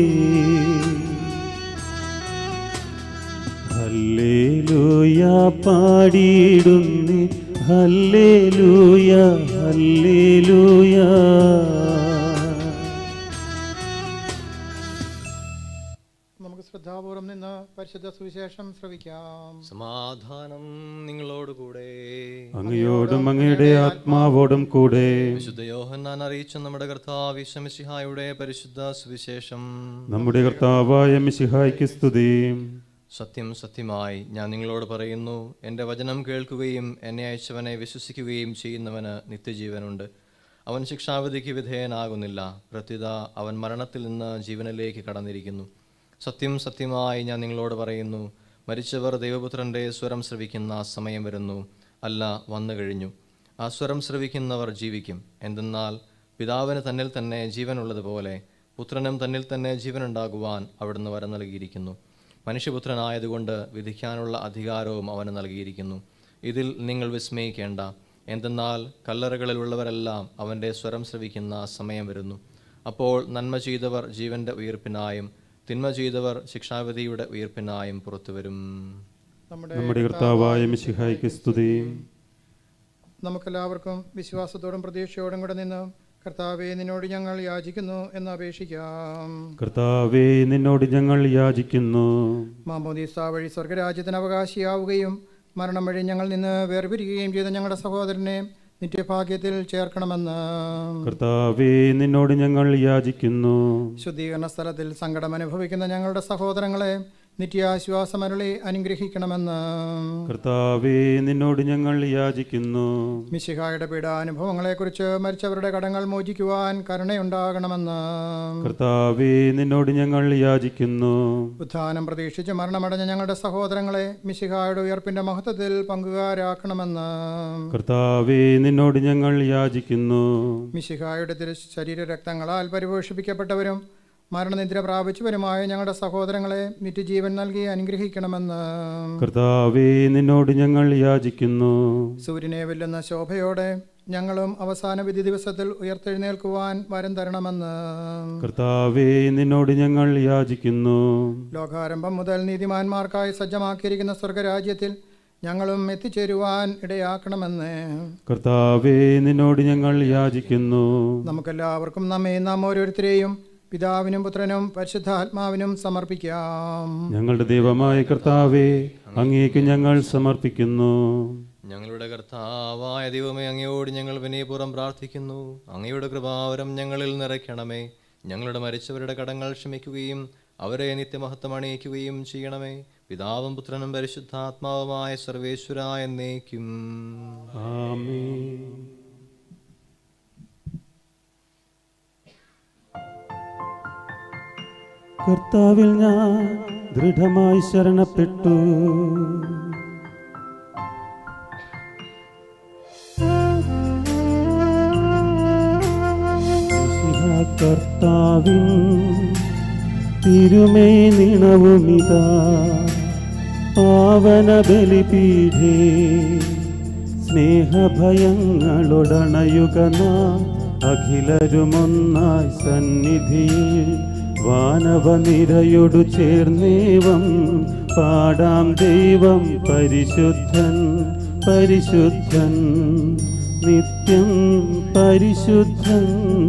ഹല്ലേലൂയ പാടിയിടുന്നി ഹല്ലേലൂയ ഹല്ലേലൂയ നമുക്ക് ശ്രദ്ധാപൂർവം നിന്ന് പരിശുദ്ധ സുവിശേഷം ശ്രവിക്കാം സമാധാനം നിങ്ങളോടുകൂടെ അങ്ങയോടും അങ്ങയുടെ ആത്മാവോടും കൂടെ വിശുദ്ധ യോഹന്നാൻ അറിയിച്ച നമ്മുടെ കർത്താവ് വിശ്വമിശിഹായുടെ പരിശുദ്ധ സുവിശേഷം നമ്മുടെ കർത്താവായ മിശിഹായ്ക്ക് സ്തുതി സത്യം സത്യമായി ഞാൻ നിങ്ങളോട് പറയുന്നു എൻ്റെ വചനം കേൾക്കുകയും എന്നെ അയച്ചവനെ വിശ്വസിക്കുകയും ചെയ്യുന്നവന് നിത്യജീവനുണ്ട് അവൻ ശിക്ഷാവിധിക്ക് വിധേയനാകുന്നില്ല പ്രത്യുത അവൻ മരണത്തിൽ നിന്ന് ജീവനിലേക്ക് കടന്നിരിക്കുന്നു സത്യം സത്യമായി ഞാൻ നിങ്ങളോട് പറയുന്നു മരിച്ചവർ ദൈവപുത്രൻ്റെ സ്വരം ശ്രവിക്കുന്ന സമയം വരുന്നു അല്ല വന്നു കഴിഞ്ഞു ആ സ്വരം ശ്രവിക്കുന്നവർ ജീവിക്കും എന്തെന്നാൽ പിതാവിന് തന്നിൽ തന്നെ ജീവനുള്ളതുപോലെ പുത്രനും തന്നിൽ തന്നെ ജീവനുണ്ടാകുവാൻ അവിടുന്ന് വരം നൽകിയിരിക്കുന്നു മനുഷ്യപുത്രനായതുകൊണ്ട് വിധിക്കാനുള്ള അധികാരവും അവന് നൽകിയിരിക്കുന്നു ഇതിൽ നിങ്ങൾ വിസ്മയിക്കേണ്ട എന്തെന്നാൽ കല്ലറകളിലുള്ളവരെല്ലാം അവൻ്റെ സ്വരം ശ്രവിക്കുന്ന സമയം വരുന്നു അപ്പോൾ നന്മ ചെയ്തവർ ജീവന്റെ ഉയർപ്പിനായും തിന്മ ചെയ്തവർ ശിക്ഷാവിധിയുടെ ഉയർപ്പിനായും പുറത്തുവരും നമ്മുടെ കർത്താവായ മിശിഹായ്ക്ക് സ്തുതി നമുക്കെല്ലാവർക്കും വിശ്വാസത്തോടും പ്രതീക്ഷയോടും കൂടെ നിന്ന് കർത്താവെ നിന്നോട് ഞങ്ങൾ യാചിക്കുന്നു എന്ന് അപേക്ഷിക്കാം കർത്താവേ നിന്നോട് ഞങ്ങൾ യാചിക്കുന്നു മാമോദീസ വഴി സ്വർഗരാജ്യത്തിന് അവകാശിയാവുകയും മരണം വഴി ഞങ്ങൾ നിന്ന് വേർപിരിക്കുകയും ചെയ്ത ഞങ്ങളുടെ സഹോദരനെ നിത്യഭാഗ്യത്തിൽ ചേർക്കണമെന്ന് കർത്താവേ നിന്നോട് ഞങ്ങൾ യാചിക്കുന്നു ശുദ്ധീകരണ സ്ഥലത്തിൽ സങ്കടം അനുഭവിക്കുന്ന ഞങ്ങളുടെ സഹോദരങ്ങളെ നിത്യാശ്വാസമരളി അനുഗ്രഹിക്കണമെന്ന് കർത്താവേ നിന്നോട് ഞങ്ങൾ യാചിക്കുന്നു മിശിഹായുടെ പീഡാനുഭവങ്ങളെക്കുറിച്ച് മരിച്ചവരുടെ കടങ്ങൾ മോചിക്കുവാൻ കരുണയുണ്ടാകണമെന്ന് കർത്താവേ നിന്നോട് ഞങ്ങൾ യാചിക്കുന്നു ഉത്ഥാനം പ്രതീക്ഷിച്ച് മരണമടഞ്ഞ ഞങ്ങളുടെ സഹോദരങ്ങളെ മിശിഹായുടെ ഉയർപ്പിന്റെ മഹത്വത്തിൽ പങ്കുകാരാക്കണമെന്ന് കർത്താവേ നിന്നോട് ഞങ്ങൾ യാചിക്കുന്നു മിശിഹായുടെ തിരു ശരീര രക്തങ്ങളാൽ പരിപോഷിപ്പിക്കപ്പെട്ടവരും മരണനിദ്ര പ്രാപിച്ചവരുമായ ഞങ്ങളുടെ സഹോദരങ്ങളെ നിത്യജീവൻ നൽകി അനുഗ്രഹിക്കണമെന്ന് കർത്താവേ നിന്നോട് ഞങ്ങൾ യാചിക്കുന്നു സൂര്യനെ വെല്ലുന്ന ശോഭയോടെ ഞങ്ങളും അവസാന വിധി ദിവസത്തിൽ ഉയർത്തെഴുന്നേൽക്കുവാൻ വരം തരണമെന്ന് കർത്താവേ നിന്നോട് ഞങ്ങൾ യാചിക്കുന്നു ലോകാരംഭം മുതൽ നീതിമാന്മാർക്കായി സജ്ജമാക്കിയിരിക്കുന്ന സ്വർഗരാജ്യത്തിൽ ഞങ്ങളും എത്തിച്ചേരുവാൻ ഇടയാക്കണമെന്ന് കർത്താവേ നിന്നോട് ഞങ്ങൾ യാചിക്കുന്നു നമുക്കെല്ലാവർക്കും നമ്മെ നാം ഓരോരുത്തരെയും പിതാവിനും പുത്രനും പരിശുദ്ധാത്മാവിനും സമർപ്പിക്കാം ഞങ്ങളുടെ ദൈവമായ കർത്താവേ അങ്ങേക്ക് ഞങ്ങൾ സമർപ്പിക്കുന്നു ഞങ്ങളുടെ കർത്താവായ ദൈവമേ അങ്ങയോട് ഞങ്ങൾ വിനയപൂർവ്വം പ്രാർത്ഥിക്കുന്നു അങ്ങയുടെ കൃപാവരം ഞങ്ങളിൽ നിറയ്ക്കണമേ ഞങ്ങളുടെ മരിച്ചവരുടെ കടങ്ങൾ ക്ഷമിക്കുകയും അവരെ നിത്യമഹത്വം അണിയിക്കുകയും ചെയ്യണമേ പിതാവും പുത്രനും പരിശുദ്ധാത്മാവുമായ സർവേശ്വര എന്നേക്കും ആമേൻ കർത്താവിൽ ഞാൻ ദൃഢമായി ശരണപ്പെട്ടു മിശിഹാ കർത്താവിൻ തിരുമേ നിണവുമിതാ പാവന ബലിപീഠേ സ്നേഹഭയങ്ങളൊടണയുക നാം അഖിലരുമൊന്നായി സന്നിധിയിൽ വാനവനിരയൊടു ചേർന്നേവം പാടാം ദൈവം പരിശുദ്ധൻ പരിശുദ്ധൻ നിത്യം പരിശുദ്ധൻ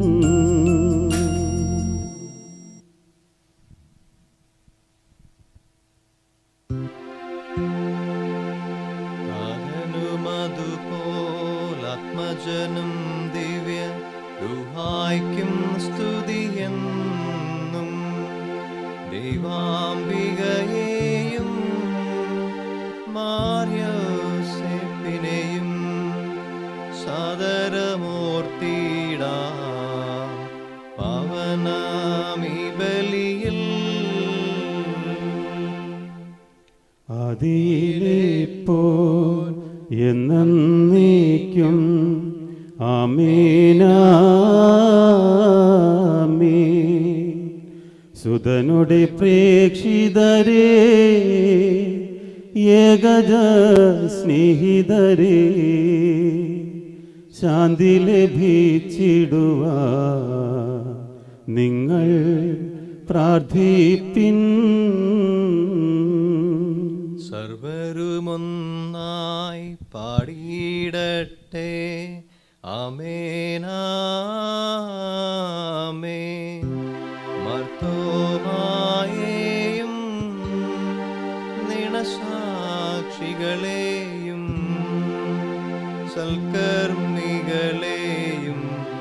ആത്മജനും ദിവ്യ രുഹായ്ക്കും സ്തുതിയെന്നും ദൈവാംബികയെയും മാര്യോസെപ്പിനെയും സാദരമൂർത്തിടാ പവനാമി ബലിയിൽ അതിലേപ്പോ എന്നേക്കും ആമേനാമേ സുതനുടെ പ്രേക്ഷിതരേ ഏകജ സ്നേഹിതരേ ശാന്തി ലഭിച്ചിടുവാ നിങ്ങൾ പ്രാർത്ഥിപ്പിൻ സർവരുമൊന്നായി പാടിയിടട്ടെ അമേനാമേ മർത്തോമായേയും നിണസാക്ഷികളെയും സൽക്കർമ്മികളെയും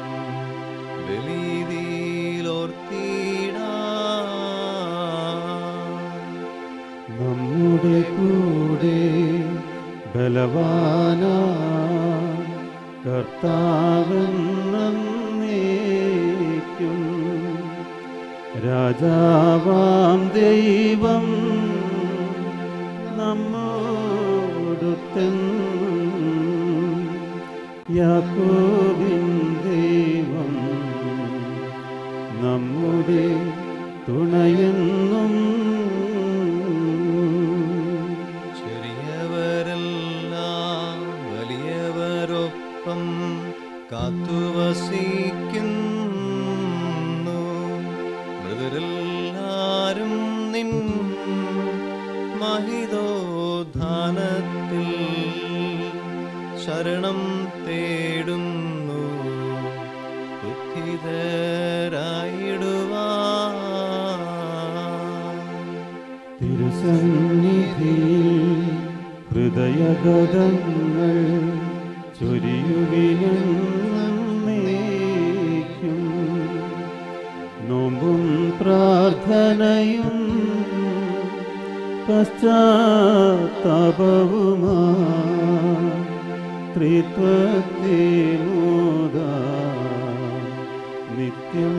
ബലിയിലോർത്തിടാ നമ്മുടെ കൂടെ ബലവാന കർത്താവെന്നേക്കും രാജാവാം ദൈവം നമ്മോടുത്തൻ യാക്കോബിൻ ദൈവം നമ്മുടെ തുണയെന്നും ചെറിയവരെല്ലാം വലിയവരൊപ്പം കാത്തുവസിക്കുന്നു മൃദരെല്ലാരും നിൻ മഹിതോധാനത്തിൽ ശരണം തേടുന്നു ബുദ്ധിതരായിടുവാ തിരുസന്നിധിയിൽ ഹൃദയഗതങ്ങൾ ചൊരിയുവിനേക്കും നോമ്പും പ്രാർത്ഥനയും പശ്ചാത്താപവുമാ ത്രിത്വത്തെ മൂതാ നിത്യം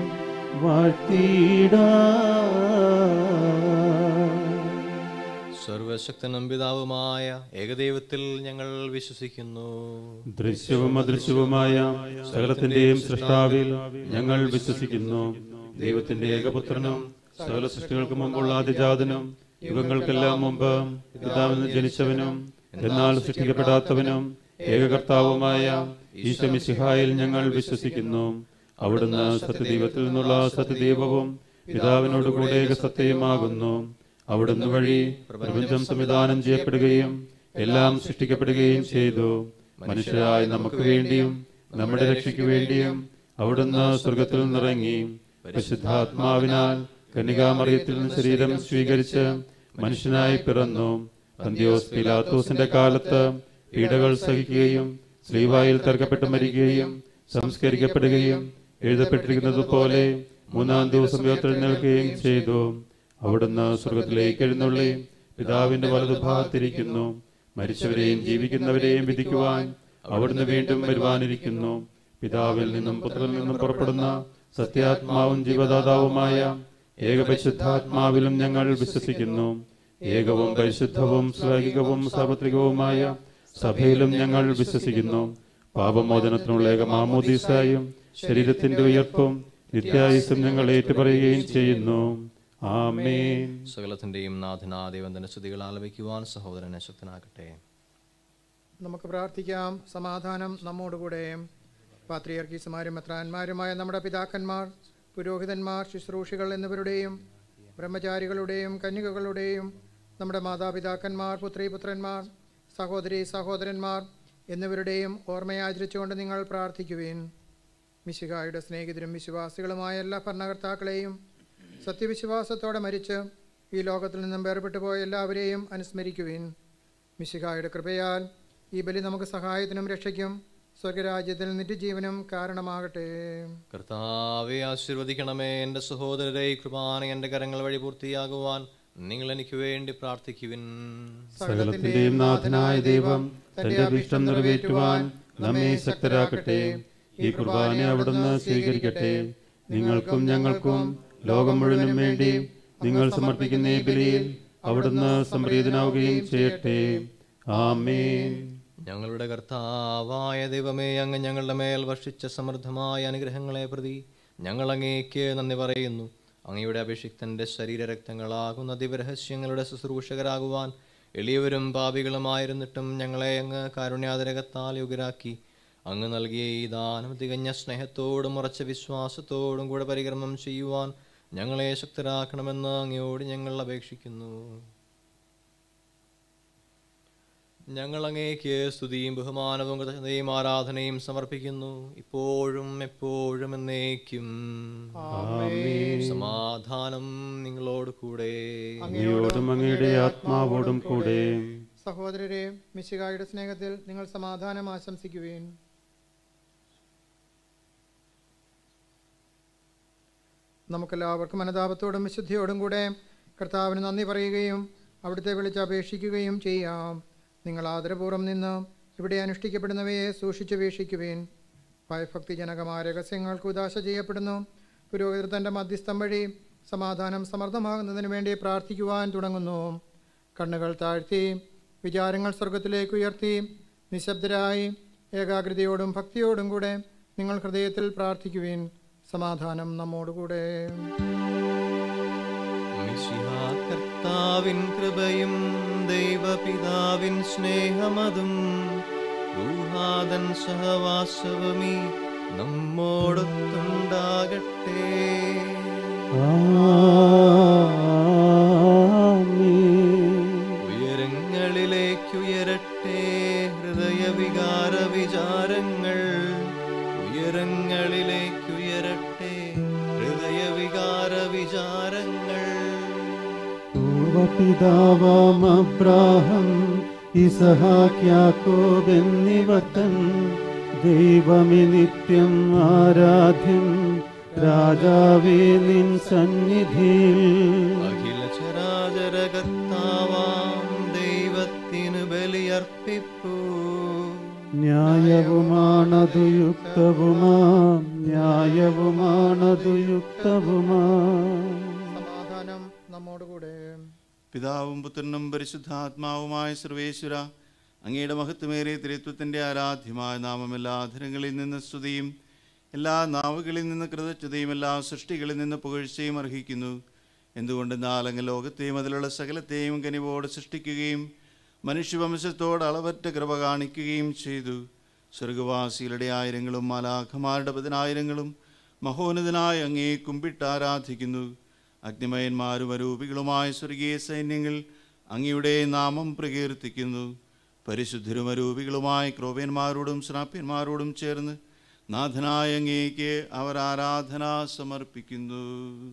വാഴ്ത്തിടാ സർവശക്തനും പിതാവുമായ ഏകദൈവത്തിൽ ഞങ്ങൾ വിശ്വസിക്കുന്നു ദൃശ്യവും അദൃശ്യവുമായ സകലത്തിന്റെയും സൃഷ്ടാവിൽ ഞങ്ങൾ വിശ്വസിക്കുന്നു ദൈവത്തിന്റെ ഏകപുത്രനും സകല സൃഷ്ടികൾക്ക് മുമ്പുള്ള ആദിജാതനും യുഗങ്ങൾക്കെല്ലാം മുമ്പ് പിതാവിന് ജനിച്ചവനും എന്നാൽ സൃഷ്ടിക്കപ്പെടാത്തവനും ഏകകർത്താവുമായ ഈശമിശിഹായിൽ ഞങ്ങൾ വിശ്വസിക്കുന്നു അവിടുന്ന് സത്യദൈവത്തിൽ നിന്നുള്ള സത്യദൈവവും പിതാവിനോട് കൂടെ ഏകസത്യമാകുന്നു അവിടുന്ന് വഴി പ്രപഞ്ചം സംവിധാനം ചെയ്യപ്പെടുകയും എല്ലാം സൃഷ്ടിക്കപ്പെടുകയും ചെയ്തു മനുഷ്യരായ നമുക്ക് വേണ്ടിയും നമ്മുടെ രക്ഷയ്ക്ക് വേണ്ടിയും അവിടുന്ന് സ്വർഗത്തിൽ നിന്നിറങ്ങി പരിശുദ്ധാത്മാവിനാൽ കന്യകാമറിയത്തിൽ നിന്ന് ശരീരം സ്വീകരിച്ച് മനുഷ്യനായി പിറന്നു പന്തിയോസ് പിലാത്തോസിന്റെ കാലത്ത് പീഡകൾ സഹിക്കുകയും ശ്രീവായിൽ തർക്കപ്പെട്ട് മരിക്കുകയും സംസ്കരിക്കപ്പെടുകയും എഴുതപ്പെട്ടിരിക്കുന്നത് പോലെ മൂന്നാം ദിവസം ഉയർത്തെഴുന്നേൽക്കുകയും ചെയ്തു അവിടുന്ന് സ്വർഗത്തിലേക്ക് എഴുന്നള്ളി പിതാവിന്റെ വലതുഭാഗത്തിരിക്കുന്നു മരിച്ചവരെയും ജീവിക്കുന്നവരെയും വിധിക്കുവാൻ അവിടുന്ന് വീണ്ടും വരുവാനിരിക്കുന്നു പിതാവിൽ നിന്നും പുത്രനിൽ നിന്നും പുറപ്പെടുന്ന സത്യാത്മാവും ജീവദാതാവുമായ ഏകപരിശുദ്ധാത്മാവിലും ഞങ്ങൾ വിശ്വസിക്കുന്നു ഏകവും പരിശുദ്ധവും സ്ലൈംഗികവും സാർവത്രികവുമായ സഭയിലും ഞങ്ങൾ വിശ്വസിക്കുന്നു പാപമോചനത്തിനുള്ള ഏകമാമോദീസായും ശരീരത്തിന്റെ ഉയർപ്പും നിത്യായുസും ഞങ്ങൾ ഏറ്റുപറയുകയും ചെയ്യുന്നു ആമേൻ സകലത്തിന്റെയും നാഥനാ ദൈവത്തിന്റെ സ്തുതികൾ ആലപിക്കുവാൻ സഹോദരനെ ശക്തനാകട്ടെ നമുക്ക് പ്രാർത്ഥിക്കാം സമാധാനം നമ്മോടുകൂടെ പാത്രിയർക്കീസുമാരും മെത്രാന്മാരുമായ നമ്മുടെ പിതാക്കന്മാർ പുരോഹിതന്മാർ ശുശ്രൂഷികൾ എന്നിവരുടെയും ബ്രഹ്മചാരികളുടെയും കന്യകകളുടെയും നമ്മുടെ മാതാപിതാക്കന്മാർ പുത്രീപുത്രന്മാർ സഹോദരി സഹോദരന്മാർ എന്നിവരുടെയും ഓർമ്മയാചരിച്ചുകൊണ്ട് നിങ്ങൾ പ്രാർത്ഥിക്കുവിൻ മിശിഹായുടെ സ്നേഹിതരും വിശ്വാസികളുമായ എല്ലാ ഭരണകർത്താക്കളെയും സത്യവിശ്വാസത്തോടെ മരിച്ച് ഈ ലോകത്തിൽ നിന്നും വേർപെട്ടു പോയ എല്ലാവരെയും അനുസ്മരിക്കുവിൻ മിശിഹായുടെ കൃപയാൽ ഈ ബലി നമുക്ക് സഹായത്തിനും രക്ഷയ്ക്കും സ്വർഗരാജ്യത്തിൽ നിത്യജീവനും കാരണമാകട്ടെ കർത്താവെ ആശീർവദിക്കണമേ എൻ്റെ സഹോദരരെ ഈ കൃപാന എൻ്റെ കരങ്ങൾ വഴി പൂർത്തിയാകുവാൻ നിങ്ങൾ എനിക്ക് വേണ്ടി പ്രാർത്ഥിക്കുവിൻ സകലത്തിന്റെയും നാഥനായ ദൈവം തന്റെ അഭിഷ്ടം നിറവേറ്റുവാൻ നമ്മെ ശക്തരാക്കട്ടെ ഈ കുർബാന അവിടുന്ന് സ്വീകരിക്കട്ടെ നിങ്ങൾക്കും ഞങ്ങൾക്കും ലോകം മുഴുവനും വേണ്ടി നിങ്ങൾ സമർപ്പിക്കുന്ന ഈ ബലിയിൽ അവിടുന്ന് സംപ്രീതനാവുകയും ചെയ്യട്ടെ ആമേൻ ഞങ്ങളുടെ കർത്താവായ ദൈവമേ അങ്ങ് ഞങ്ങളുടെ മേൽ വർഷിച്ച സമൃദ്ധമായ അനുഗ്രഹങ്ങളെ പ്രതി ഞങ്ങൾ അങ്ങേക്ക് നന്ദി പറയുന്നു അങ്ങയുടെ അഭിഷിക്തന്റെ ശരീരരക്തങ്ങളാകുന്ന ദിവരഹസ്യങ്ങളുടെ ശുശ്രൂഷകരാകുവാൻ എളിയവരും പാപികളുമായിരുന്നിട്ടും ഞങ്ങളെ അങ്ങ് കാരുണ്യാതിരകത്താൽ യുഗരാക്കി അങ്ങ് നൽകിയ ഈ ദാനം തികഞ്ഞ സ്നേഹത്തോടും ഉറച്ച വിശ്വാസത്തോടും കൂടെ പരിക്രമം ചെയ്യുവാൻ ഞങ്ങളെ ശക്തരാക്കണമെന്ന് അങ്ങയോട് ഞങ്ങൾ അപേക്ഷിക്കുന്നു ഞങ്ങൾ അങ്ങേക്ക് സ്തുതിയും ബഹുമാനവും കൃതജ്ഞതയും ആരാധനയും സമർപ്പിക്കുന്നു ഇപ്പോഴും എപ്പോഴും എന്നേക്കും സമാധാനം നിങ്ങളോട് കൂടെ അങ്ങയോടും അങ്ങയുടെ ആത്മാവോടും കൂടെ സഹോദരരെ മിശിഹായുടെ സ്നേഹത്തിൽ നിങ്ങൾ സമാധാനം ആശംസിക്കുവേൻ നമുക്കെല്ലാവർക്കും അനുതാപത്തോടും വിശുദ്ധിയോടും കൂടെ കർത്താവിന് നന്ദി പറയുകയും അവിടുത്തെ വിളിച്ച് അപേക്ഷിക്കുകയും ചെയ്യാം നിങ്ങൾ ആദരപൂർവ്വം നിന്ന് ഇവിടെ അനുഷ്ഠിക്കപ്പെടുന്നവയെ സൂക്ഷിച്ചു വീക്ഷിക്കുവേൻ ഭയഭക്തിജനകമായ രഹസ്യങ്ങൾക്ക് ഉദാശ ചെയ്യപ്പെടുന്നു പുരോഹിതർ തൻ്റെ മധ്യസ്ഥം വഴി സമാധാനം സമർത്ഥമാകുന്നതിന് വേണ്ടി പ്രാർത്ഥിക്കുവാൻ തുടങ്ങുന്നു കണ്ണുകൾ താഴ്ത്തി വിചാരങ്ങൾ സ്വർഗത്തിലേക്ക് ഉയർത്തി നിശബ്ദരായി ഏകാഗ്രതയോടും ഭക്തിയോടും കൂടെ നിങ്ങൾ ഹൃദയത്തിൽ പ്രാർത്ഥിക്കുവിൻ സമാധാനം നമ്മോടുകൂടെ മിശിഹാ കർത്താവിൻ കൃപയും ദൈവപിതാവിൻ സ്നേഹമതും ൂഹാദൻ സഹവാസവുമീ നമ്മോടൊത്തുണ്ടാകട്ടെ ഉയരങ്ങളിലേക്കുയരട്ടെ ഹൃദയവികാര വിചാരങ്ങൾ ഉയരങ്ങളിലേക്കുയരട്ടെ ഹൃദയവികാര വിചാരങ്ങൾ പൂർവപിതാവാം അബ്രാഹം ഇസഹാക്ക് യാക്കോബ് എന്നിവർ തൻ ദൈവമേ നിത്യം ആരാധ്യൻ രാജാവേ നിൻ സന്നിധിയിൽ അഖില ചരാചര കർത്താവേ കർത്താവാം ദൈവത്തിനു ബലിയർപ്പിപ്പൂ ന്യായവുമാണതു യുക്തവുമാം ന്യായവുമാണതു യുക്തവുമാം സമാധാനം നമ്മോടുകൂടെ പിതാവും പുത്രനും പരിശുദ്ധാത്മാവുമായ സർവേശ്വര അങ്ങയുടെ മഹത്വമേറിയ ത്രിത്വത്തിൻ്റെ ആരാധ്യമായ നാമം എല്ലാ അധരങ്ങളിൽ നിന്ന് സ്തുതിയും എല്ലാ നാവുകളിൽ നിന്ന് കൃതജ്ഞതയും എല്ലാ സൃഷ്ടികളിൽ നിന്ന് പുകഴ്ചയും അർഹിക്കുന്നു എന്തുകൊണ്ടെന്നാൽ അങ്ങ് ലോകത്തെയും അതിലുള്ള സകലത്തെയും കനിവോട് സൃഷ്ടിക്കുകയും മനുഷ്യവംശത്തോട് അളവറ്റ കൃപ കാണിക്കുകയും ചെയ്തു സ്വർഗവാസികളുടെ ആയിരങ്ങളും മാലാഖമാരുടെ പതിനായിരങ്ങളും മഹോന്നതനായ അങ്ങേ കുമ്പിട്ട് ആരാധിക്കുന്നു അഗ്നിമയന്മാരും അരൂപികളുമായ സ്വർഗീയ സൈന്യങ്ങൾ അങ്ങയുടെ നാമം പ്രകീർത്തിക്കുന്നു പരിശുദ്ധരും അരൂപികളുമായ ക്രോപ്യന്മാരോടും ശ്രാപ്യന്മാരോടും ചേർന്ന് നാഥനായ അങ്ങേക്ക് അവർ ആരാധന സമർപ്പിക്കുന്നു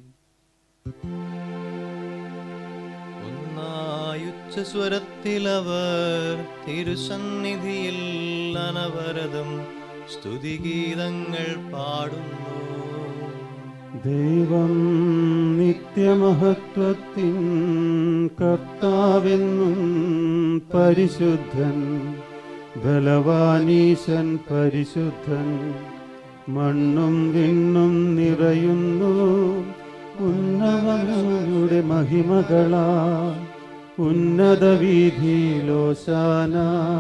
ഒന്നായുച്ച സ്വരത്തിലവർ തിരുസന്നിധിയിൽ അനവരതം സ്തുതിഗീതങ്ങൾ പാടുന്നു ദൈവം നിത്യമഹത്വത്തിൻ കർത്താവെന്നും പരിശുദ്ധൻ ബലവാനീശൻ പരിശുദ്ധൻ മണ്ണും വിണ്ണും നിറയുന്നു ഉന്നതങ്ങളുടെ മഹിമകളാ ഉന്നത വീതിയിലോശാന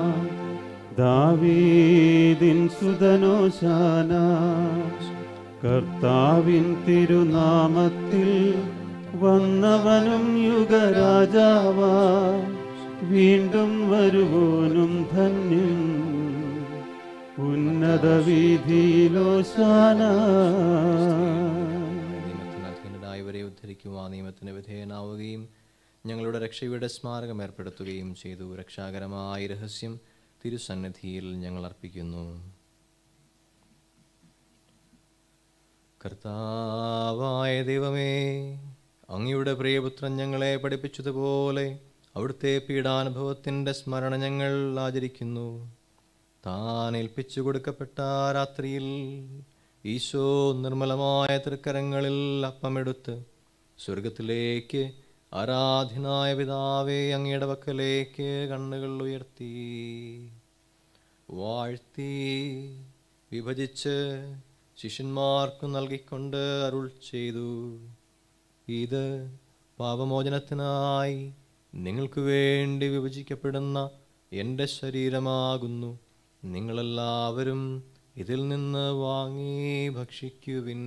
ദാവീദിൻ സുതനോശാന കർത്താവിൻ തിരുനാമത്തിൽ വന്നവനും യുഗരാജാവാ വീണ്ടും വരുവോനും ധന്യൻ ഉന്നത വീതിയിലോശാന നിയമത്തിന് അധീനരായവരെ ഉദ്ധരിക്കും ആ നിയമത്തിന് വിധേയനാവുകയും ഞങ്ങളുടെ രക്ഷയുടെ സ്മാരകം ഏർപ്പെടുത്തുകയും ചെയ്തു രക്ഷാകരമായ രഹസ്യം തിരുസന്നിധിയിൽ ഞങ്ങൾ അർപ്പിക്കുന്നു കർത്താവായ ദൈവമേ അങ്ങയുടെ പ്രിയപുത്രൻ ഞങ്ങളെ പഠിപ്പിച്ചതുപോലെ അവിടുത്തെ പീഡാനുഭവത്തിൻ്റെ സ്മരണ ഞങ്ങൾ ആചരിക്കുന്നു താൻ ഏൽപ്പിച്ചു കൊടുക്കപ്പെട്ട ആ രാത്രിയിൽ ഈശോ നിർമ്മലമായ തൃക്കരങ്ങളിൽ അപ്പമെടുത്ത് സ്വർഗത്തിലേക്ക് ആരാധ്യനായ പിതാവേ അങ്ങയുടെ പക്കലേക്ക് കണ്ണുകൾ ഉയർത്തി വാഴ്ത്തി വിഭജിച്ച് ശിഷ്യന്മാർക്ക് നൽകിക്കൊണ്ട് അരുൾ ചെയ്തു ഇത് പാപമോചനത്തിനായി നിങ്ങൾക്ക് വേണ്ടി വിഭജിക്കപ്പെടുന്ന എൻ്റെ ശരീരമാകുന്നു നിങ്ങളെല്ലാവരും ഇതിൽ നിന്ന് വാങ്ങി ഭക്ഷിക്കുവിൻ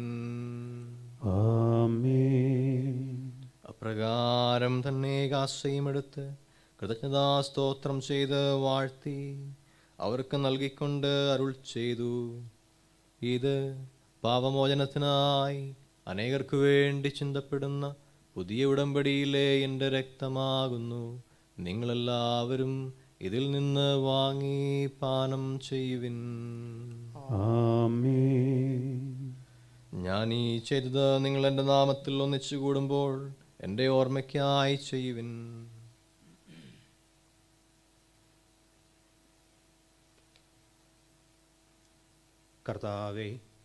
ആമേൻ അപ്രകാരം തന്നെ കാസയുമെടുത്ത് കൃതജ്ഞതാ സ്തോത്രം ചെയ്ത് വാഴ്ത്തി അവർക്ക് നൽകിക്കൊണ്ട് അരുൾ ചെയ്തു ഇത് പാപമോചനത്തിനായി അനേകർക്കു വേണ്ടി ചിന്തപ്പെടുന്ന പുതിയ ഉടമ്പടിയിലെ എൻ്റെ രക്തമാകുന്നു നിങ്ങളെല്ലാവരും ഇതിൽ നിന്ന് വാങ്ങി പാനം ചെയ്യുവിൻ ആമേൻ ഞാൻ ഈ ചെയ്തത് നിങ്ങൾ എൻ്റെ നാമത്തിൽ ഒന്നിച്ചു കൂടുമ്പോൾ എൻ്റെ ഓർമ്മയ്ക്കായി ചെയ്യുവിൻ കർത്താവേ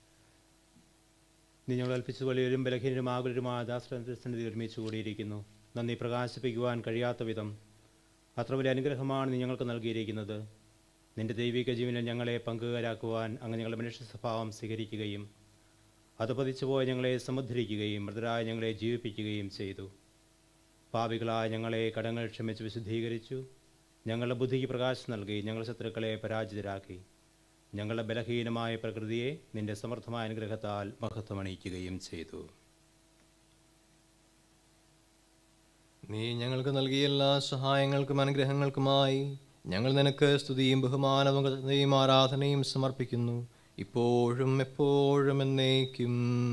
നീ ഞങ്ങൾ കൽപ്പിച്ച വലിയവരും ബലഹീനരും ആകുലരുമായ ദാസനത്തിൽ ഒരുമിച്ച് കൂടിയിരിക്കുന്നു നന്ദി പ്രകാശിപ്പിക്കുവാൻ കഴിയാത്ത വിധം അത്ര വലിയ അനുഗ്രഹമാണ് നീ ഞങ്ങൾക്ക് നൽകിയിരിക്കുന്നത് നിന്റെ ദൈവിക ജീവനിൽ ഞങ്ങളെ പങ്കുകാരാക്കുവാൻ അങ്ങ് ഞങ്ങളുടെ മനുഷ്യ സ്വഭാവം സ്വീകരിക്കുകയും അത് പതിച്ചുപോയ ഞങ്ങളെ സമുദ്ധരിക്കുകയും മൃതരായ ഞങ്ങളെ ജീവിപ്പിക്കുകയും ചെയ്തു പാപികളായ ഞങ്ങളെ കടങ്ങൾ ക്ഷമിച്ച് വിശുദ്ധീകരിച്ചു ഞങ്ങളുടെ ബുദ്ധിക്ക് പ്രകാശം നൽകി ഞങ്ങളുടെ ശത്രുക്കളെ പരാജിതരാക്കി ഞങ്ങളുടെ ബലഹീനമായ പ്രകൃതിയെ നിന്റെ സമർത്ഥമായ അനുഗ്രഹത്താൽ മഹത്വമണിയിക്കുകയും ചെയ്തു നീ ഞങ്ങൾക്ക് നൽകിയ എല്ലാ സഹായങ്ങൾക്കും അനുഗ്രഹങ്ങൾക്കുമായി ഞങ്ങൾ നിനക്ക് സ്തുതിയും ബഹുമാനവും കൃതജ്ഞതയും ആരാധനയും സമർപ്പിക്കുന്നു ഇപ്പോഴും എപ്പോഴും എന്നേക്കും